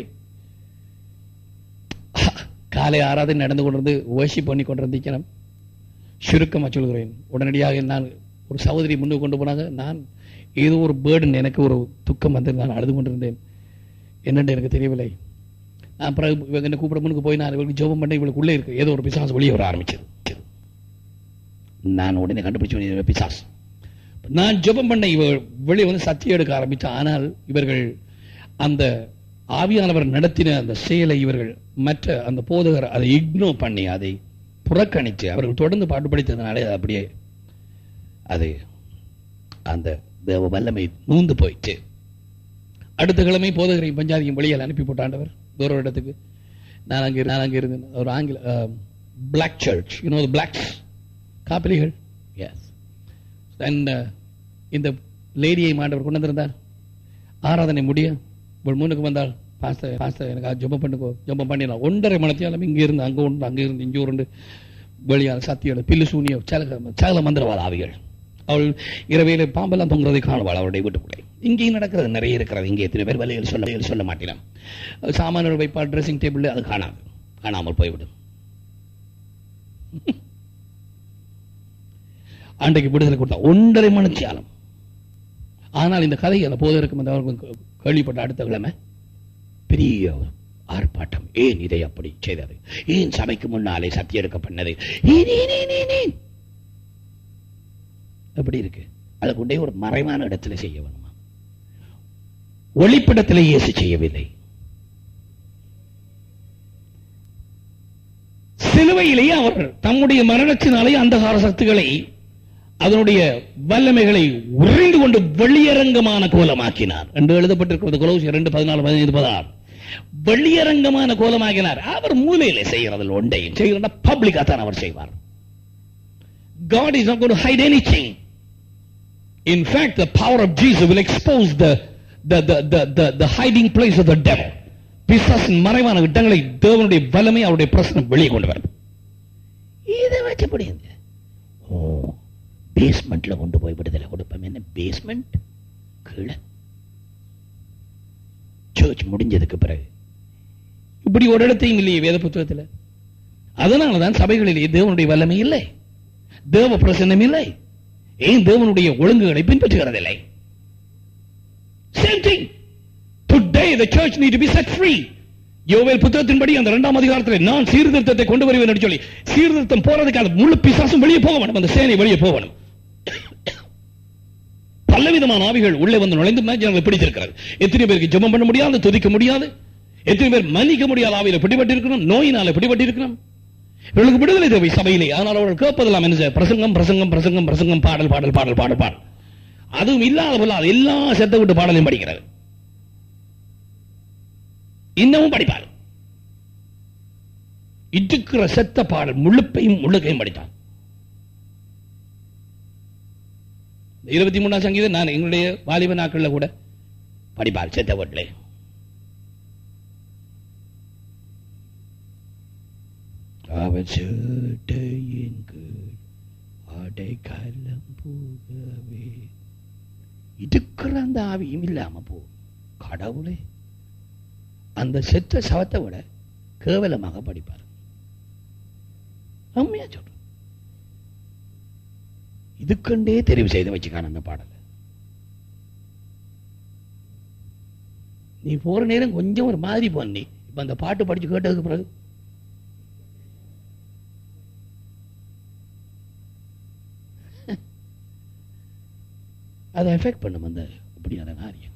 காலை ஆராதனை நடந்து கொண்டிருந்து worship பண்ணி கொண்டிருந்திருக்கிறோம் சுருக்கமாக சொல்கிறேன் உடனடியாக நான் ஒரு சகோதரி முன்னுக்கு கொண்டு போனாங்க நான் ஏதோ ஒரு பேர்டன் எனக்கு ஒரு துக்கம் வந்து நான் அழுது கொண்டிருந்தேன் என்னென்று எனக்கு தெரியவில்லை நான் பிறகு இவங்க என்ன கூப்பிட முன்னுக்கு போய் நான் இவளுக்கு ஜோபம் பண்ண இவளுக்கு உள்ளே இருக்கு ஏதோ ஒரு பிசாசு வெளியே வர ஆரம்பிச்சது நான் உடனே கண்டுபிடிச்சு இவ பிசாசு நான் ஜெபம் பண்ண இவ வெளியே வந்து சத்தியம் எடுக்க ஆரம்பித்தா ஆனால் இவர்கள் அந்த ஆவியானவர் நடத்தின அந்த செயலை இவர்கள் மற்ற அந்த போதகர் அதை இக்னோர் பண்ணி அதை புறக்கணித்து அவர்கள் தொடர்ந்து பாட்டு படித்ததுனாலே அது அப்படியே அது அந்த தேவ வல்லமை நூந்து போயிட்டு அடுத்த கிழமை போதகரை பஞ்சாதியும் வெளியில் அனுப்பி போட்டாண்டவர் வேற ஒரு இடத்துக்கு நான் அங்கே நான் அங்கே இருந்தேன் ஒரு ஆங்கில பிளாக் சர்ச் யூனோ பிளாக்ஸ் காப்பிலிகள் எஸ் அண்ட் இந்த லேடியை மாண்டவர் கொண்டு வந்திருந்தார் ஆராதனை முடிய இவள் முன்னுக்கு வந்தால் பாஸ்த பாஸ்த எனக்கு ஜெபம் பண்ணுக்கோ ஜெபம் பண்ணிடலாம் ஒன்றரை மணத்தியாலும் இங்க இருந்து அங்க உண்டு அங்க இருந்து இங்க உண்டு வெளியால் சத்தியோட பில்லு சூனிய சகல சகல மந்திரவாத ஆவிகள் அவள் இரவையில பாம்பெல்லாம் தொங்குறதை காணுவாள் அவருடைய வீட்டுக்குள்ளே இங்கேயும் நடக்கிறது நிறைய இருக்கிறது இங்கே எத்தனை பேர் வலையில் சொல்ல வலையில் சொல்ல மாட்டேன் சாமான்கள் வைப்பாள் ட்ரெஸ்ஸிங் டேபிள் அது காணாது காணாமல் போய்விடும் அன்றைக்கு விடுதலை கொடுத்தா ஒன்றரை மணித்தியாலம் ஆனால் இந்த கதை அந்த போதருக்கு வந்து அவருக்கு கேள்விப்பட்ட அடுத்த கிழமை பெரிய ஆர்ப்பாட்டம் ஏன் இதை அப்படி செய்தது ஏன் சபைக்கு முன்னாலே சத்தியம் எடுக்க பண்ணது ஏன், ஏன், ஏன், ஏன், ஏன்? எப்படி இருக்கு அதை கொண்டே ஒரு மறைவான இடத்துல செய்ய வேணுமா ஒளிப்படத்திலே இயேசு செய்யவில்லை சிலுவையிலேயே அவர் தம்முடைய மரணத்தினாலே அந்தகார சக்திகளை அதனுடைய வல்லமைகளை உறைந்து கொண்டு வெளியரங்கமான கோலமாக்கினார் என்று எழுதப்பட்டிருக்கிறது கொலோசி இரண்டு பதினாலு பதினைந்து பதினாறு வெளியரங்கமான கோலமாக்கினார் அவர் மூலையிலே செய்கிறதில் ஒன்றையும் செய்கிறத பப்ளிக்கா தான் அவர் செய்வார் God is not going to hide anything. In fact, the power of Jesus will expose the, the, the, the, the, the hiding place of the devil. பிசாசின் மறைவான இடங்களை தேவனுடைய வல்லமை அவருடைய பிரசனம் வெளியே கொண்டு வரும் இதை வச்சு புரியுங்க ஓ பேஸ்மெண்ட்ல கொண்டு போய் விடுதலை கொடுப்போம் என்ன பேஸ்மெண்ட் கீழே சர்ச் முடிஞ்சதுக்கு பிறகு இப்படி ஒரு இடத்தையும் இல்லையே வேத புத்தகத்தில் அதனாலதான் சபைகளிலே தேவனுடைய வல்லமை இல்லை தேவ பிரசன்னம் இல்லை ஏன் தேவனுடைய ஒழுங்குகளை பின்பற்றுகிறதில்லை Same thing. Today the church need to be set free. யோவேல் புத்தகத்தின்படி அந்த இரண்டாம் அதிகாரத்தில் நான் சீர்திருத்தத்தை கொண்டு வருவேன் என்று சொல்லி சீர்திருத்தம் போறதுக்காக முழு பிசாசும் வெளியே போக வேணும் அந்த சேனை வெளியே போக வேணும் பலவிதமான ஆவிகள் உள்ளே வந்து நுழைந்து ஜனங்களை பிடித்திருக்கிறது எத்தனை பேருக்கு ஜெபம் பண்ண முடியாது துதிக்க முடியாது எத்தனை பேர் மன்னிக்க முடியாத ஆவியில பிடிபட்டு இருக்கணும் நோயினால பிடிபட்டு இருக்கணும் இவர்களுக்கு விடுதலை தேவை சபையிலே ஆனால் அவர்கள் கேட்பதெல்லாம் என்ன செய்ய? பிரசங்கம் பிரசங்கம் பிரசங்கம் பிரசங்கம் பாடல் பாடல் பாடல் பாடல் பாடல் அதுவும் இல்லாத பொல்லாத எல்லா செத்த விட்டு பாடலையும் படிக்கிறது இன்னமும் படிப்பார் இட்டுக்கிற செத்த பாடல் முழுப்பையும் முழுக்கையும் படித்தான் இருபத்தி மூணாம் சங்கீதம் நான் எங்களுடைய வாலிப நாட்கள்ல கூட படிப்பார் செத்த வீட்டிலே அவர் சேட்டையின் கீழ் அடைக்கலம் போகவே இதுக்குற அந்த ஆவியும் இல்லாம போ கடவுளே அந்த செத்த சவத்தை விட கேவலமாக படிப்பார் உண்மையா சொல்றேன் இதுக்கண்டே தெரிவு செய்து வச்சுக்கான அந்த பாடலை நீ போற நேரம் கொஞ்சம் ஒரு மாதிரி பண்ணி இப்ப அந்த பாட்டு படிச்சு கேட்டதுக்கு பிறகு அதை எஃபெக்ட் பண்ணும் அந்த அப்படியான காரியங்கள்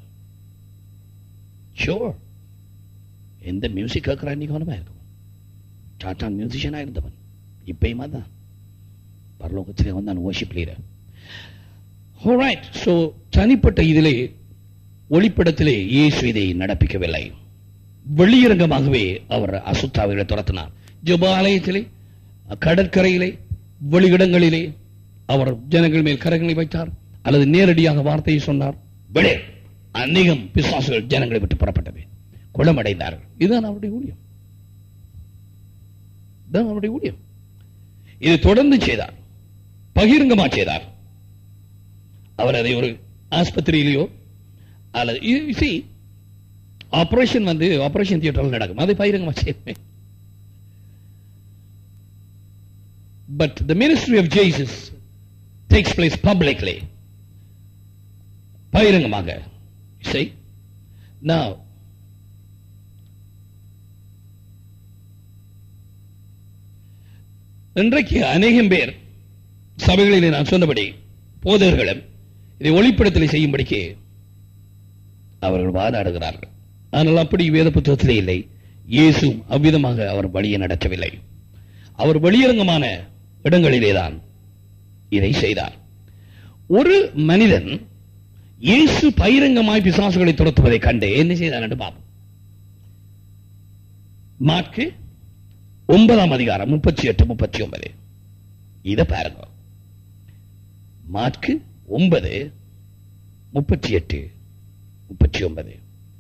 ஷோர் எந்த மியூசிக் கேட்கிறான் நீ கவனமா இருக்கும் சாத்தான் மியூசிஷியனா இருந்தவன் இப்பயுமா தான் பரலோகத்திலே வந்தான் ஓஷிப் லீடர் ரைட் ஸோ தனிப்பட்ட இதிலே ஒளிப்படத்திலே இயேசு இதை நடப்பிக்கவில்லை வெளியரங்கமாகவே அவர் அசுத்தாவிகளை துரத்தினார் ஜபாலயத்திலே கடற்கரையிலே வெளியிடங்களிலே அவர் ஜனங்கள் மேல் கரங்களை வைத்தார் அல்லது நேரடியாக வார்த்தையை சொன்னார் விடே அநேகம் பிசாசுகள் ஜனங்களை விட்டு புறப்பட்டது குளமடைந்தார்கள் இதுதான் அவருடைய ஊழியம் இதுதான் அவருடைய ஊழியம் இது தொடர்ந்து செய்தார் பகிரங்கமா செய்தார் அவர் அதை ஒரு ஆஸ்பத்திரியிலேயோ அல்லது see ஆபரேஷன் வந்து ஆபரேஷன் தியேட்டர்ல நடக்கும் அதை பகிரங்கமா செய்வேன் but the ministry of Jesus takes place publicly பகிரங்கமாக சரி நான் இன்றைக்கு அநேகம் பேர் சபைகளிலே நான் சொன்னபடி போதகர்களும் இதை ஒளிப்படத்தில் செய்யும்படிக்கு அவர்கள் வாதாடுகிறார்கள் ஆனால் அப்படி வேத புத்தகத்திலே இல்லை இயேசும் அவ்விதமாக அவர் வழியை நடத்தவில்லை அவர் வெளியரங்கமான இடங்களிலேதான் இதை செய்தார் ஒரு மனிதன் இயேசு பகிரங்கமாய் பிசாசுகளை துரத்துவதை கண்டு என்ன செய்தார் என்று பார்ப்போம் மார்க்கு ஒன்பதாம் அதிகாரம் முப்பத்தி எட்டு முப்பத்தி ஒன்பது இத பாருங்க மார்க்கு ஒன்பது முப்பத்தி எட்டு முப்பத்தி ஒன்பது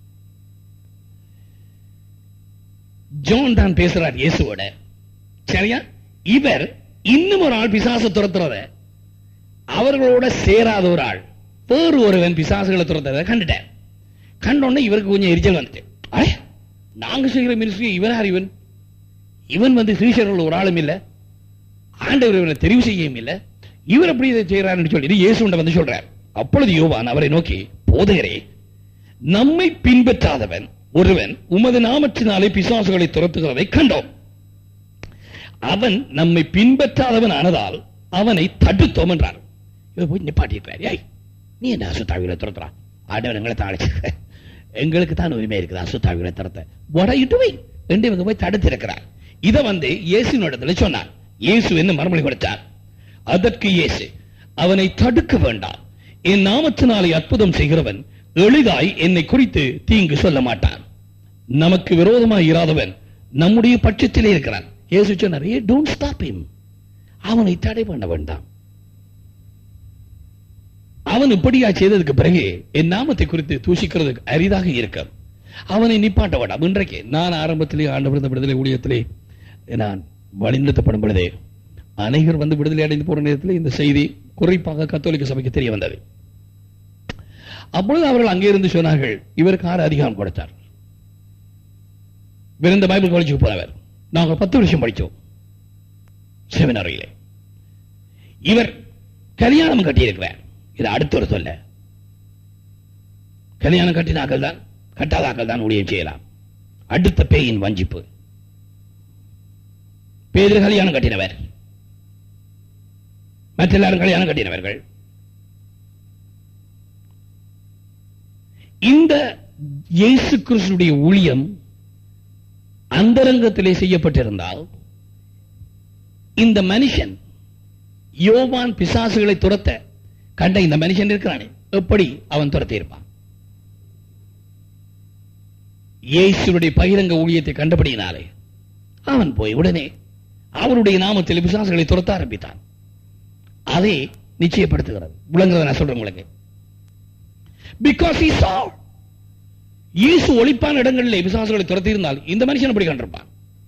ஜோன் தான் பேசுறார் இயேசுவோட சரியா இவர் இன்னும் ஒரு ஆள் பிசாச துரத்துறத அவர்களோட சேராத ஒரு ஆள் வேறு ஒருவன் பிசாசுகளை துரத்துறத கண்டுட்டார் கண்டோடனே இவருக்கு கொஞ்சம் எரிச்சல் வந்துட்டு அடே நாங்க செய்கிற மினிஸ்ட்ரி இவன் யார் இவன் இவன் வந்து சீஷர்கள் ஒரு ஆளும் இல்ல ஆண்டவர் இவனை தெரிவு செய்யவும் இல்ல இவர் அப்படி இதை செய்யறாருன்னு சொல்லி இயேசுண்ட வந்து சொல்றார் அப்பொழுது யோவான் அவரை நோக்கி போதகரே நம்மை பின்பற்றாதவன் ஒருவன் உமது நாமத்தினாலே பிசாசுகளை துரத்துகிறதை கண்டோம் அவன் நம்மை பின்பற்றாதவன் ஆனதால் அவனை தடுத்தோம் என்றார் இவர் போய் நிப்பாட்டியிருக்கிறார் ஏய் நீ என்ன அசுத்தாவிகளை துரத்துறான் ஆண்டவன் எங்களை தான் அழைச்சிருக்க எங்களுக்கு தான் உரிமை இருக்குது அசுத்தாவிகளை துரத்த what are you doing என்று இவங்க போய் தடுத்திருக்கிறார் இதை வந்து இயேசுவினிடத்துல சொன்னார் இயேசு என்ன மறுமொழி கொடுத்தார் அதற்கு இயேசு அவனை தடுக்க வேண்டாம் என் நாமத்தினாலே அற்புதம் செய்கிறவன் எளிதாய் என்னை குறித்து தீங்கு சொல்ல மாட்டான் நமக்கு விரோதமாய் இராதவன் நம்முடைய பட்சத்திலே இருக்கிறான் இயேசு சொன்னார் ஏ டோன்ட் ஸ்டாப் him அவனை தடை பண்ண வேண்டாம் அவன் இப்படியா செய்ததுக்கு பிறகு என் நாமத்தை குறித்து தூஷிக்கிறது அரிதாக இருக்கும் அவனை நிப்பாட்ட வேண்டாம் இன்றைக்கு நான் ஆரம்பத்திலே ஆண்டு விடுந்த விடுதலை ஊழியத்திலே நான் வழிநிறுத்தப்படும் பொழுதே அநேகர் வந்து விடுதலை அடைந்து போற நேரத்தில் இந்த செய்தி குறிப்பாக கத்தோலிக்க சபைக்கு தெரிய வந்தது அப்பொழுது அவர்கள் அங்கே இருந்து சொன்னார்கள் இவருக்கு ஆறு அதிகாரம் கொடுத்தார் விருந்த பைபிள் காலேஜுக்கு போனவர் நாங்கள் பத்து வருஷம் படித்தோம் செமினாரியிலே இவர் கல்யாணம் கட்டியிருக்கிறார் இது அடுத்த ஒரு சொல்ல கல்யாணம் கட்டினாக்கள் தான் கட்டாதாக்கள் தான் ஊழியம் செய்யலாம் அடுத்த பேயின் வஞ்சிப்பு பேதில் கல்யாணம் கட்டினவர் மற்ற எல்லாரும் கல்யாணம் கட்டினவர்கள் இந்த இயேசு கிறிஸ்துடைய ஊழியம் அந்தரங்கத்திலே செய்யப்பட்டிருந்தால் இந்த மனுஷன் யோவான் பிசாசுகளை துரத்த கண்ட இந்த மனுஷன் இருக்கிறானே எப்படி அவன் துரத்தி இருப்பான் இயேசுடைய பகிரங்க ஊழியத்தை கண்டபடியினாலே அவன் போய் உடனே அவருடைய நாமத்தில் பிசாசுகளை துரத்த ஆரம்பித்தான் அதை நிச்சயப்படுத்துகிறது விளங்குறத நான் சொல்றேன் உங்களுக்கு பிகாஸ் he saw இயேசு ஒளிப்பான இடங்களிலே பிசாசுகளை துரத்தி இருந்தால் இந்த மனுஷன் அப்படி கண்டிருப்பான்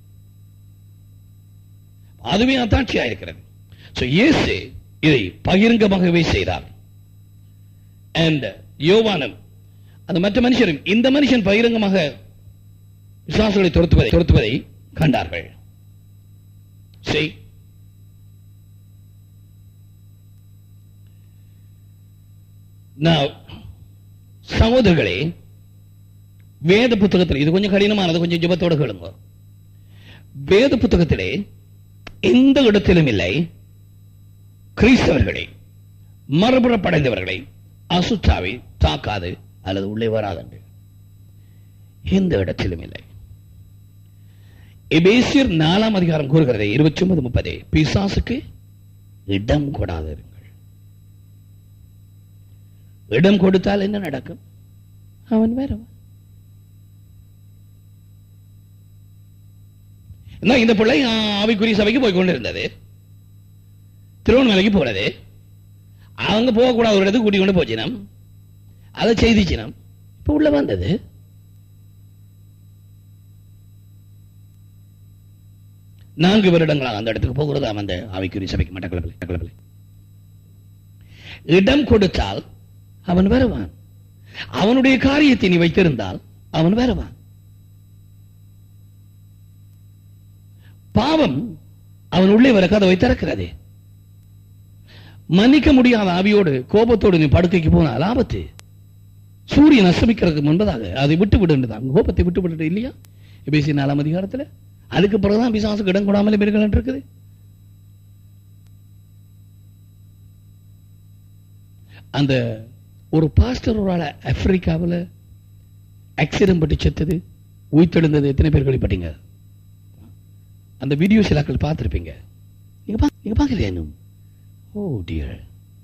அதுவே அத்தாட்சியா இருக்கிறது சோ இயேசு இதை பகிரங்கமாகவே செய்தார் அண்ட் யோவானம் அந்த மற்ற மனுஷரும் இந்த மனுஷன் பகிரங்கமாக விசுவாசங்களை துரத்துவதை துரத்துவதை கண்டார்கள் செய் Now, சகோதரர்களே வேத புத்தகத்தில் இது கொஞ்சம் கடினமானது கொஞ்சம் ஜெபத்தோட கேளுங்க வேத புத்தகத்திலே எந்த இடத்திலும் இல்லை கிறிஸ்தவர்களை மறுபுறப்படைந்தவர்களை அசுத்தாவை தாக்காது அல்லது உள்ளே வராது எந்த இடத்திலும் இல்லை எபேசியர் நாலாம் அதிகாரம் கூறுகிறது இருபத்தி ஒன்பது முப்பது பிசாசுக்கு இடம் கொடாதிருங்கள் இடம் கொடுத்தால் என்ன நடக்கும் அவன் வருவான் என்ன, இந்த பிள்ளை ஆ, ஆவிக்குரிய சபைக்கு போய் கொண்டிருந்தது திருவண்ணாமலைக்கு போனது அவங்க போகக்கூடாத ஒரு இடத்துக்கு கூட்டிக் கொண்டு போச்சினம் அதை செய்திச்சினம் இப்ப உள்ள வந்தது நான்கு வருடங்களாக அந்த இடத்துக்கு போகிறது அவன் அந்த ஆவிக்குரிய சபைக்கு மட்டக்களப்பில் மட்டக்களப்பில் இடம் கொடுத்தால் அவன் வருவான் அவனுடைய காரியத்தை நீ வைத்திருந்தால் அவன் வருவான் பாவம் அவன் உள்ளே வர கதவை திறக்கிறது மன்னிக்க முடியாத ஆவியோடு கோபத்தோடு நீ படுக்கைக்கு போனால் ஆபத்து சூரியன் அஸ்தமிக்கிறதுக்கு முன்பதாக அதை விட்டு விடுன்றதான் கோபத்தை விட்டு விட்டு இல்லையா எபேசி நாலாம் அதிகாரத்துல அதுக்கு பிறகுதான் பிசாசுக்கு இடம் கொடாமல் இருக்கலாம் இருக்குது அந்த ஒரு பாஸ்டர் ஒரு ஆள ஆப்பிரிக்காவில் ஆக்சிடென்ட் பட்டு செத்தது உயிர்த்தெழுந்தது எத்தனை பேர் கேள்விப்பட்டீங்க அந்த வீடியோ சிலாக்கள் பார்த்திருப்பீங்க நீங்க பா- நீங்க பார்க்கலையா இன்னும் ஓ டியர்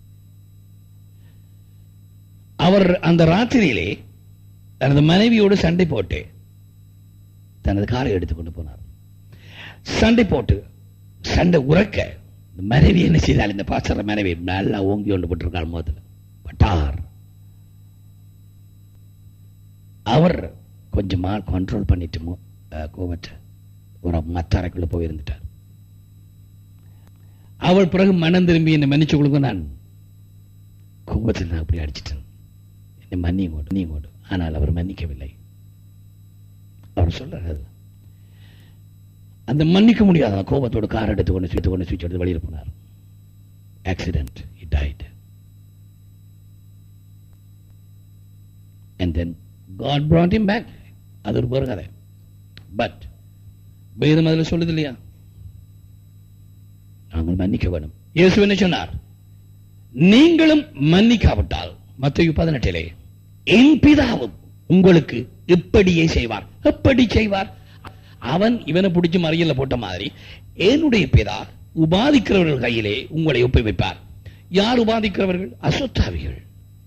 அவர் அந்த ராத்திரியிலே தனது மனைவியோடு சண்டை போட்டு தனது காரை எடுத்துக்கொண்டு போனார் சண்டை போட்டு சண்டை உறக்க இந்த மனைவி என்ன செய்தால் இந்த பாசற மனைவி நல்லா ஓங்கி கொண்டு போட்டிருக்காள் முகத்தில் பட்டார் அவர் கொஞ்சமா கண்ட்ரோல் பண்ணிட்டு மு- அஹ், கோபத்தை ஒரு மற்ற அறைக்குள்ள போயிருந்துட்டார் அவள் பிறகு மனம் திரும்பி என்னை மன்னிச்சு கொடுங்க நான் கோபத்தில் நான் அப்படி அடிச்சிட்டேன் என்னை மன்னியும் கொண்டு நீ கொண்டு ஆனால் அவர் மன்னிக்கவில்லை அவர் சொல்றாரு அது. அந்த மன்னிக்க முடியாத அந்த கோபத்தோட கார் எடுத்து கொண்டு சுவித்து கொண்டு சுவிட்ச் எடுத்து வெளியில் போனார் ஆக்சிடென்ட் இட் ஆயிட்டு and then God brought him back அது ஒரு பேர் கதை பட் வேதம் அதில் சொல்லுது இல்லையா நாங்கள் மன்னிக்க வேணும் இயேசு என்ன சொன்னார் நீங்களும் மன்னிக்காவிட்டால் மத்திய பதினெட்டிலே என் பிதாவும் உங்களுக்கு இப்படியே செய்வார் எப்படி செய்வார் அவன் இவனை பிடிச்சு மறியல்ல போட்ட மாதிரி என்னுடைய பிதா உபாதிக்கிறவர்கள் கையிலே உங்களை ஒப்புவிப்பார் யார் உபாதிக்கிறவர்கள் அசுத்தாவிகள்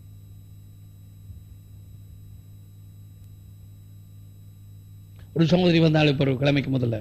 ஒரு சகோதரி வந்தாலும் இப்ப ஒரு கிழமைக்கு முதல்ல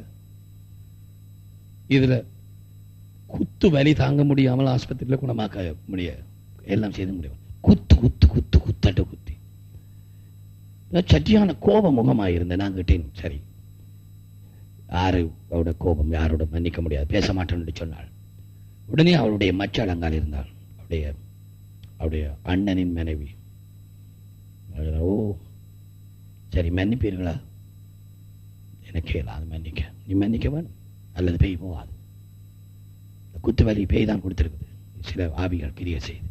இதுல குத்து வலி தாங்க முடியாமல் ஆஸ்பத்திரியில குணமாக்க முடியாது எல்லாம் செய்து முடியும் குத்து குத்து குத்து குத்தட்டு குத்தி நான் சட்டியான கோப முகமாக இருந்தேன் நான் கேட்டேன் சரி யாரு அவரோட கோபம் யாரோட மன்னிக்க முடியாது பேச மாட்டேன்னு சொன்னாள் உடனே அவளுடைய மச்சாள் அங்கால் இருந்தாள் அவருடைய அவருடைய அண்ணனின் மனைவி அவள், ஓ சரி மன்னிப்பீர்களா எனக்கு இயலாது மன்னிக்க நீ மன்னிக்க வேணும் அல்லது பேய் போகாது இந்த குத்து வலி பேய் தான் கொடுத்திருக்குது சில ஆவிகள் கிரிய செய்து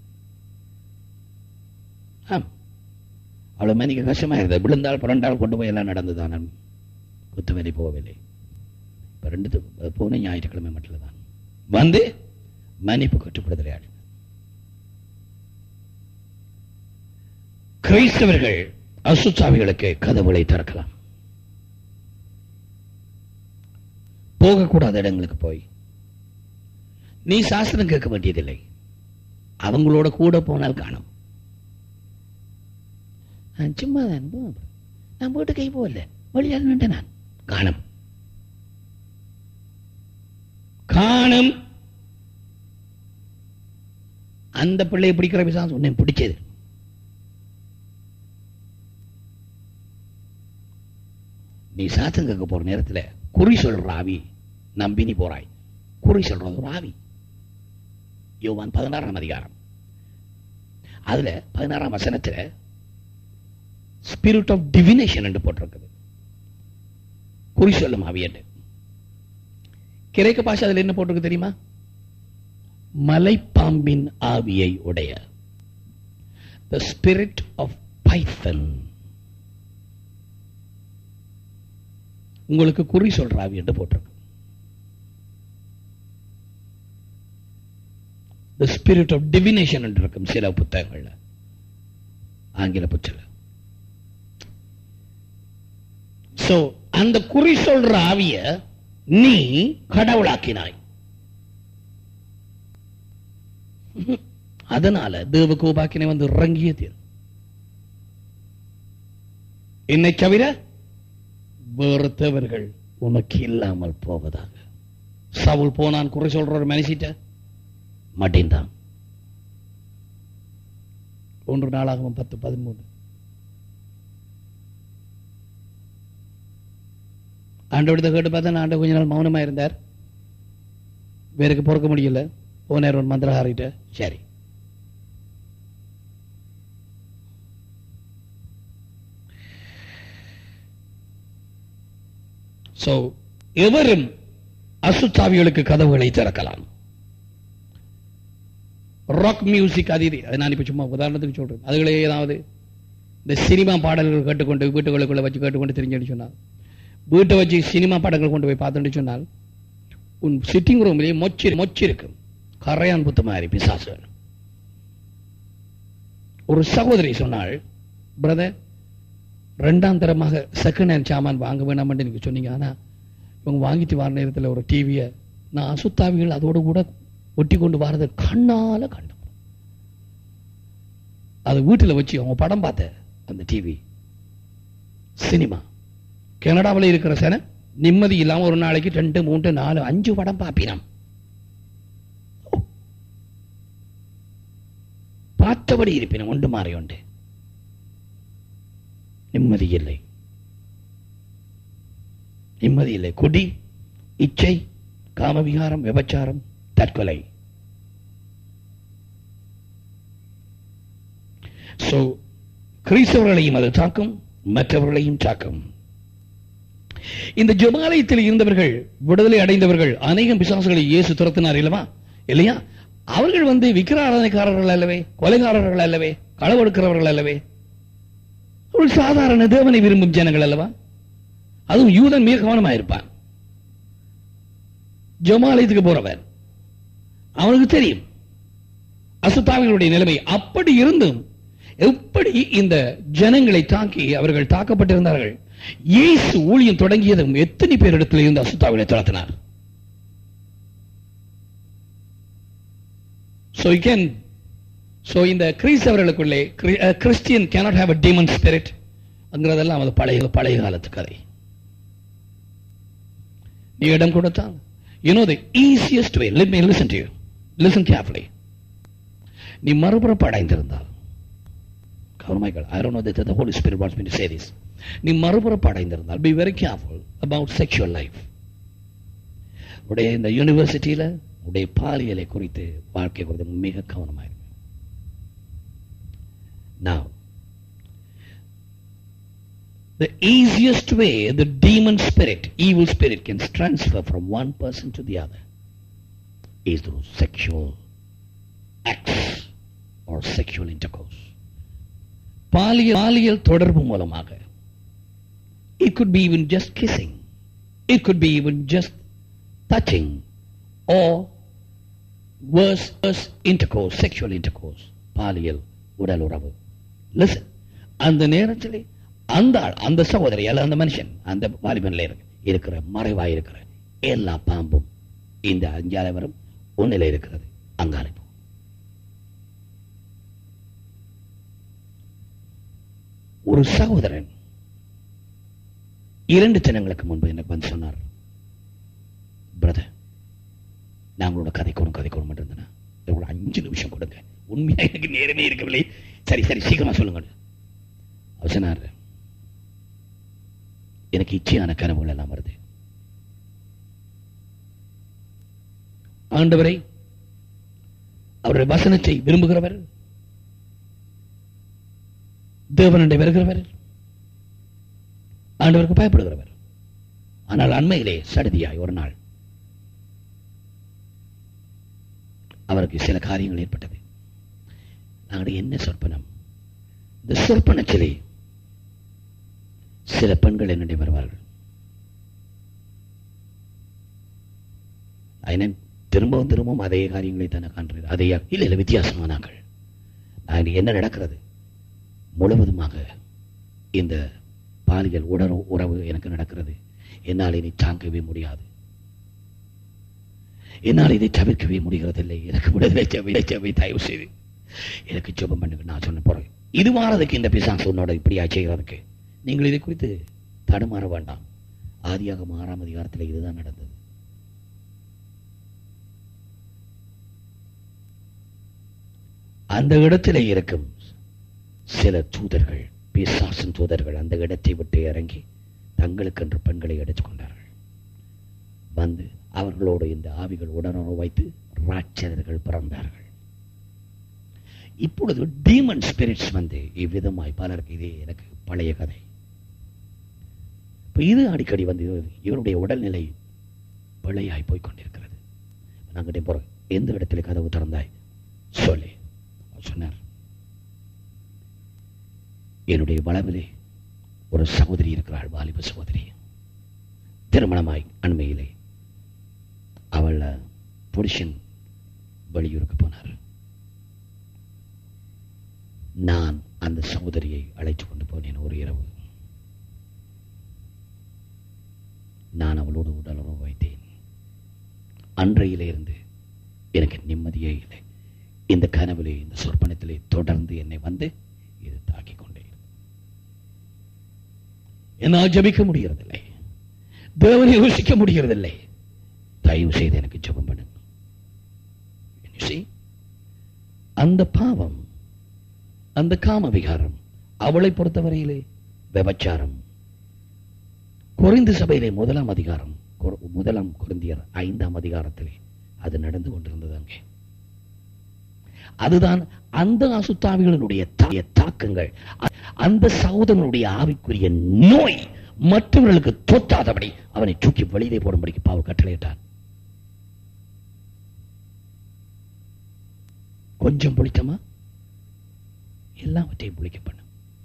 ஆம் அவ்வளவு மன்னிக்க கஷ்டமா இருந்தது விழுந்தால் புரண்டால் கொண்டு போய் எல்லாம் நடந்துதான் குத்து வலி போகவில்லை இப்ப ரெண்டு து- போன ஞாயிற்றுக்கிழமை மட்டும் தான் வந்து மன்னிப்பு கட்டுப்படுதலை ஆடு கிறிஸ்தவர்கள் அசுத்தாவிகளுக்கு கதவுகளை திறக்கலாம் போகக்கூடாத இடங்களுக்கு போய் நீ சாஸ்திரம் கேட்க வேண்டியதில்லை அவங்களோட கூட போனால் காணும் நான் சும்மா தான் போவேன். நான் போட்டு கை போகல வழியாக நின்று நான் காணும் காணும் அந்த பிள்ளையை பிடிக்கிற பிசாசு உன்னை பிடிச்சது நீ சாத்தம் கேட்க போற நேரத்துல குறி சொல்ற ஆவி நம்பி நீ போறாய் குறி சொல்றது ஒரு ஆவி யோவான் பதினாறாம் அதிகாரம் அதுல பதினாறாம் வசனத்துல ஸ்பிரிட் ஆஃப் டிவினேஷன் என்று போட்டிருக்குது குறி சொல்லும் ஆவி என்று கிரேக்க பாஷை அதுல என்ன போட்டிருக்கு தெரியுமா மலைப்பாம்பின் ஆவியை உடைய the spirit of python உங்களுக்கு குறி சொல்ற ஆவி என்று போட்டிருக்கு the spirit of divination என்று இருக்கும் சில புத்தகங்கள்ல ஆங்கில புத்தகம் சோ அந்த குறி சொல்ற ஆவிய நீ கடவுளாக்கினாய் அதனால தேவ கோபாக்கினை வந்து இறங்கிய தீர் என்னை தவிர வேறுத்தவர்கள் உனக்கு இல்லாமல் போவதாக சவுல் போனான் குறை சொல்ற ஒரு மனுஷிட்ட மாட்டேன்தான் ஒன்று நாளாகவும் பத்து பதிமூணு ஆண்டவடத்தை கேட்டு பார்த்தா ஆண்ட கொஞ்ச நாள் மௌனமா இருந்தார் வேருக்கு பொறுக்க முடியல போனார் ஒரு மந்திரஹாரிட்ட சரி சோ எவரும் அசுத்தாவிகளுக்கு கதவுகளை திறக்கலாம் ராக் மியூசிக் அது இது அது நான் இப்ப சும்மா உதாரணத்துக்கு சொல்றேன் அதுகளே ஏதாவது இந்த சினிமா பாடல்கள் கேட்டுக்கொண்டு வீட்டுகளுக்குள்ள வச்சு கேட்டுக்கொண்டு தெரிஞ்சுன்னு சொன்னால் வீட்டை வச்சு சினிமா பாடல்கள் கொண்டு போய் பார்த்துட்டு சொன்னால் உன் சிட்டிங் ரூம்லயே மொச்சி மொச்சி இருக்கும் கரையான் புத்த மாதிரி பிசாசு ஒரு சகோதரி சொன்னாள் பிரதர் ரெண்டாம் தரமாக செகண்ட் ஹேண்ட் சாமான் வாங்க வேணாம்னு நீங்க சொன்னீங்க ஆனா இவங்க வாங்கிட்டு வர நேரத்தில் ஒரு டிவியை நான் அசுத்தாவிகள் அதோடு கூட ஒட்டி கொண்டு வரதை கண்ணால கண்டோம் அது வீட்டுல வச்சு அவங்க படம் பார்த்த அந்த டிவி சினிமா கனடாவில் இருக்கிற சேனை நிம்மதி இல்லாம ஒரு நாளைக்கு ரெண்டு மூன்று நாலு அஞ்சு படம் பாப்பினாம் பார்த்தபடி இருப்பினும் ஒன்று மாறி உண்டு நிம்மதி இல்லை நிம்மதி இல்லை குடி இச்சை காமவிகாரம் விபச்சாரம் தற்கொலை சோ கிறிஸ்தவர்களையும் அது தாக்கும் மற்றவர்களையும் தாக்கும் இந்த ஜெபாலயத்தில் இருந்தவர்கள் விடுதலை அடைந்தவர்கள் அநேகம் பிசாசுகளை இயேசு துரத்தினார் இல்லவா இல்லையா அவர்கள் வந்து விக்கிர ஆராதனைக்காரர்கள் அல்லவே கொலைகாரர்கள் அல்லவே களவெடுக்கிறவர்கள் அல்லவே அவர்கள் சாதாரண தேவனை விரும்பும் ஜனங்கள் அல்லவா அதுவும் யூதன் மிக கவனமா இருப்பான் ஜமாலயத்துக்கு போறவன் அவனுக்கு தெரியும் அசுத்தாவிகளுடைய நிலைமை அப்படி இருந்தும் எப்படி இந்த ஜனங்களை தாக்கி அவர்கள் தாக்கப்பட்டிருந்தார்கள் இயேசு ஊழியம் தொடங்கியதும் எத்தனை பேரிடத்தில் இருந்து அசுத்தாவிலை துரத்தினார் So you can so இந்த கிறிஸ்தவர்களுக்குள்ளே Christian cannot have a demon spirit அங்கிறதெல்லாம் அது பழைய பழைய காலத்து கதை நீ இடம் கொடுத்தால் you know the easiest way let me listen to you listen carefully நீ மறுபுறப்பு அடைந்திருந்தால் கவனமாய்கள் I don't know that the Holy Spirit wants me to say this நீ மறுபுறப்பு அடைந்திருந்தால் be very careful about sexual life உடைய இந்த யூனிவர்சிட்டியில உடைய பாலியலை குறித்து வாழ்க்கை குறித்து மிக கவனமாயிருங்க Now, the easiest way the demon spirit, evil spirit can transfer from one person to the other is through sexual acts or sexual intercourse. பாலியல் பாலியல் தொடர்பு மூலமாக it could be even just kissing it could be even just touching or worse, worse intercourse sexual intercourse பாலியல் உடல் உறவு listen அந்த நேரத்தில் அந்த ஆள், அந்த சகோதரி அல்ல அந்த மனுஷன் அந்த வாலிபன்ல இருக்கு இருக்கிற மறைவாய் இருக்கிற எல்லா பாம்பும் இந்த அஞ்சாலை வரும் ஒன்னில இருக்கிறது அங்காலை போ ஒரு சகோதரன் இரண்டு தினங்களுக்கு முன்பு எனக்கு வந்து சொன்னார் பிரதர் நாங்களோட கதைக்கணும் கதைக்கணும் இருந்தேன் ஒரு அஞ்சு நிமிஷம் கொடுங்க உண்மையா எனக்கு நேரமே இருக்கவில்லை சரி சரி சீக்கிரமா சொல்லுங்க அவர் சொன்னார் எனக்கு இச்சையான கனவுகள் எல்லாம் வருது ஆண்டவரை அவருடைய வசனத்தை விரும்புகிறவர் தேவனண்டை வருகிறவர் ஆண்டவருக்கு பயப்படுகிறவர் ஆனால் அண்மையிலே சடுதியாய் ஒரு நாள் அவருக்கு சில காரியங்கள் ஏற்பட்டது நாங்கள் என்ன சொற்பனம் இந்த சொற்பனத்திலே சில பெண்கள் என்னுடைய வருவார்கள் அதனால் திரும்பவும் திரும்பவும் அதே காரியங்களை தானே காண்கிறேன் அதே இல்லை இல்லை வித்தியாசமானாங்கள் நான் என்ன நடக்கிறது முழுவதுமாக இந்த பாலியல் உடல் உறவு எனக்கு நடக்கிறது என்னால் இனி தாங்கவே முடியாது என்னால் இதை தவிர்க்கவே முடிகிறதில்லை எனக்கு விடுதலை தேவை தேவை தயவு செய்து எனக்கு ஜெபம் பண்ணுங்க நான் சொன்ன போறேன் இது மாறதுக்கு இந்த பிசாசு உன்னோட இப்படியா செய்கிறதுக்கு நீங்கள் இதை குறித்து தடுமாற வேண்டாம் ஆதியாக ஆறாம் அதிகாரத்தில் இதுதான் நடந்தது அந்த இடத்திலே இருக்கும் சில தூதர்கள் பிசாசின் தூதர்கள் அந்த இடத்தை விட்டு இறங்கி தங்களுக்கென்று பெண்களை எடுத்துக் கொண்டார்கள் வந்து அவர்களோடு இந்த ஆவிகள் உடனுறவு வைத்து ராட்சதர்கள் பிறந்தார்கள் இப்பொழுது டீமன் ஸ்பிரிட்ஸ் வந்து இவ்விதமாய் பலருக்கு இது எனக்கு பழைய கதை இப்ப இது அடிக்கடி வந்து இவருடைய உடல்நிலை பிழையாய் போய் கொண்டிருக்கிறது நாங்கிட்ட போறோம் எந்த இடத்துல கதவு திறந்தாய் சொல்லி அவர் சொன்னார் என்னுடைய வளவிலே ஒரு சகோதரி இருக்கிறாள் வாலிப சகோதரி திருமணமாய் அண்மையிலே அவள் புருஷன் வெளியூருக்கு போனார் நான் அந்த சகோதரியை அழைத்துக் கொண்டு போனேன் ஒரு இரவு நான் அவளோடு உடலுறவு வைத்தேன் அன்றையிலே இருந்து எனக்கு நிம்மதியே இல்லை இந்த கனவிலே இந்த சொற்பனத்திலே தொடர்ந்து என்னை வந்து இது தாக்கிக் கொண்டே இருக்கு. என்னால் ஜபிக்க முடிகிறதில்லை தேவனை யோசிக்க முடிகிறதில்லை தயவு செய்து எனக்கு ஜெபம் பண்ணுங்க You see? அந்த பாவம் அந்த காம விகாரம் அவளை பொறுத்தவரையிலே விபச்சாரம் குறைந்த சபையிலே முதலாம் அதிகாரம் கொ- முதலாம் குருந்தியர் ஐந்தாம் அதிகாரத்திலே அது நடந்து கொண்டிருந்தது அங்கே அதுதான் அந்த அசுத்தாவிகளினுடைய தா- தாக்கங்கள் அ- அந்த சகோதரனுடைய ஆவிக்குரிய நோய் மற்றவர்களுக்கு தோற்றாதபடி அவனை தூக்கி வெளியிலே போடும்படிக்கு பாவ கட்டளையிட்டான் கொஞ்சம் புளித்தமா எல்லாவற்றையும் புளிக்க பண்ண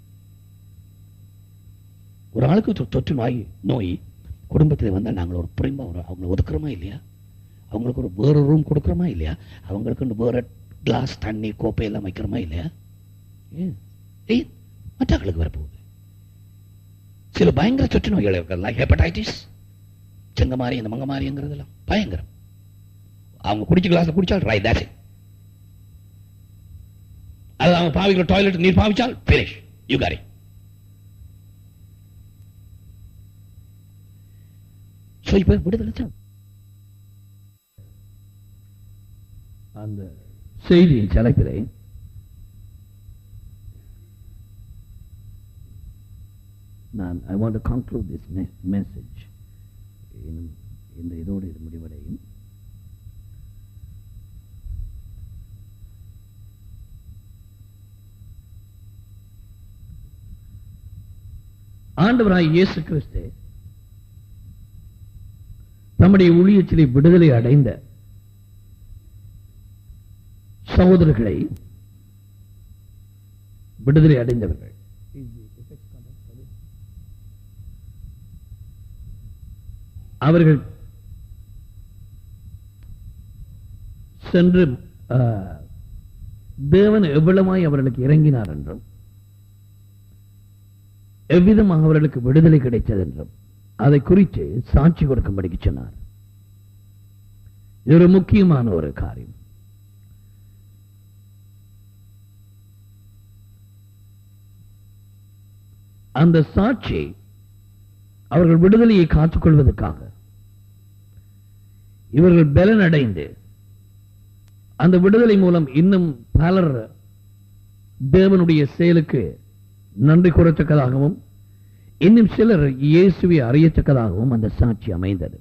ஒரு ஆளுக்கு தொ- தொற்று நோய் நோய் குடும்பத்தில் வந்தா நாங்கள் ஒரு புரிம்பா ஒரு அவங்களை ஒதுக்குறோமா இல்லையா அவங்களுக்கு ஒரு வேற ரூம் கொடுக்குறோமா இல்லையா அவங்களுக்கு வேற கிளாஸ் தண்ணி கோப்பை எல்லாம் வைக்கிறோமா இல்லையா ஏன்? ஏய் மற்றவர்களுக்கு வரப்போகுது சில பயங்கர தொற்று நோய்கள் இருக்குல்ல ஹெப்படைட்டிஸ் செங்கமாரி இந்த மங்கமாரிங்கிறதெல்லாம் பயங்கரம் அவங்க குடிச்ச கிளாஸ் குடிச்சால் ரைட் that's it அது அவங்க பாவிக்கிற டாய்லெட் நீர் பாவிச்சால் finish you got it so இப்ப விடுதலை தான் அந்த செய்தியின் தலைப்பிலே நான் I want to conclude this message இந்த இதோடு இது முடிவடையும் ஆண்டவராய் இயேசு கிறிஸ்து நம்முடைய ஊழியத்திலே விடுதலை அடைந்த சகோதரர்களை விடுதலை அடைந்தவர்கள் அவர்கள் சென்று ஆ, தேவன் எவ்வளவாய் அவர்களுக்கு இறங்கினார் என்றும் எவ்விதமாக அவர்களுக்கு விடுதலை கிடைத்தது என்றும் அதை குறித்து சாட்சி கொடுக்கும்படிக்கு சொன்னார் இது ஒரு முக்கியமான ஒரு காரியம் அந்த சாட்சி அவர்கள் விடுதலையை காத்துக்கொள்வதற்காக இவர்கள் பலன் அடைந்து அந்த விடுதலை மூலம் இன்னும் பலர் தேவனுடைய செயலுக்கு நன்றி கூறத்தக்கதாகவும் இன்னும் சிலர் இயேசுவை அறியத்தக்கதாகவும் அந்த சாட்சி அமைந்தது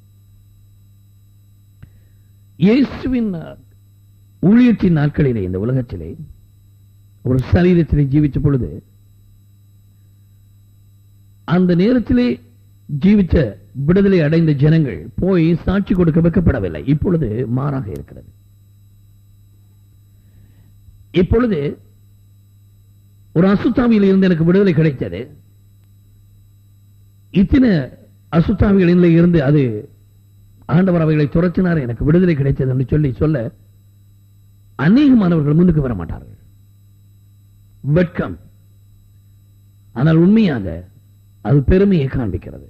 இயேசுவின் ஊழியத்தின் நாட்களிலே இந்த உலகத்திலே ஒரு சரீரத்திலே ஜீவித்த பொழுது அந்த நேரத்திலே ஜீவித்த விடுதலை அடைந்த ஜனங்கள் போய் சாட்சி கொடுக்க வைக்கப்படவில்லை இப்பொழுது மாறாக இருக்கிறது இப்பொழுது ஒரு அசுத்தாவியில் இருந்து எனக்கு விடுதலை கிடைத்தது இத்தனை அசுத்தாவிகளில் இருந்து அது ஆண்டவர் அவைகளை துரத்தினார் எனக்கு விடுதலை கிடைத்தது என்று சொல்லி சொல்ல அநேகமானவர்கள் முன்னுக்கு வர மாட்டார்கள் வெட்கம் ஆனால் உண்மையாக அது பெருமையை காண்பிக்கிறது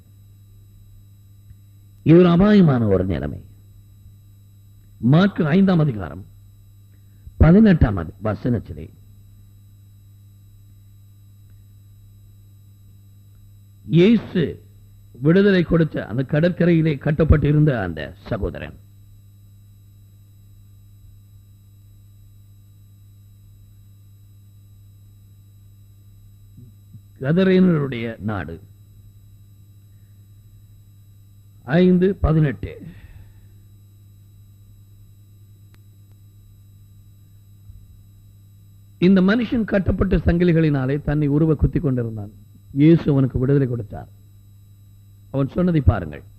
இது ஒரு அபாயமான ஒரு நிலைமை மார்க்கு ஐந்தாம் அதிகாரம் பதினெட்டாம் அதி- வசனத்திலே இயேசு விடுதலை கொடுத்த அந்த கடற்கரையிலே கட்டப்பட்டிருந்த அந்த சகோதரன் கதரேனருடைய நாடு ஐந்து பதினெட்டு இந்த மனுஷன் கட்டப்பட்ட சங்கிலிகளினாலே தன்னை உருவ குத்திக் கொண்டிருந்தான் இயேசு அவனுக்கு விடுதலை கொடுத்தார் அவன் சொன்னதை பாருங்கள்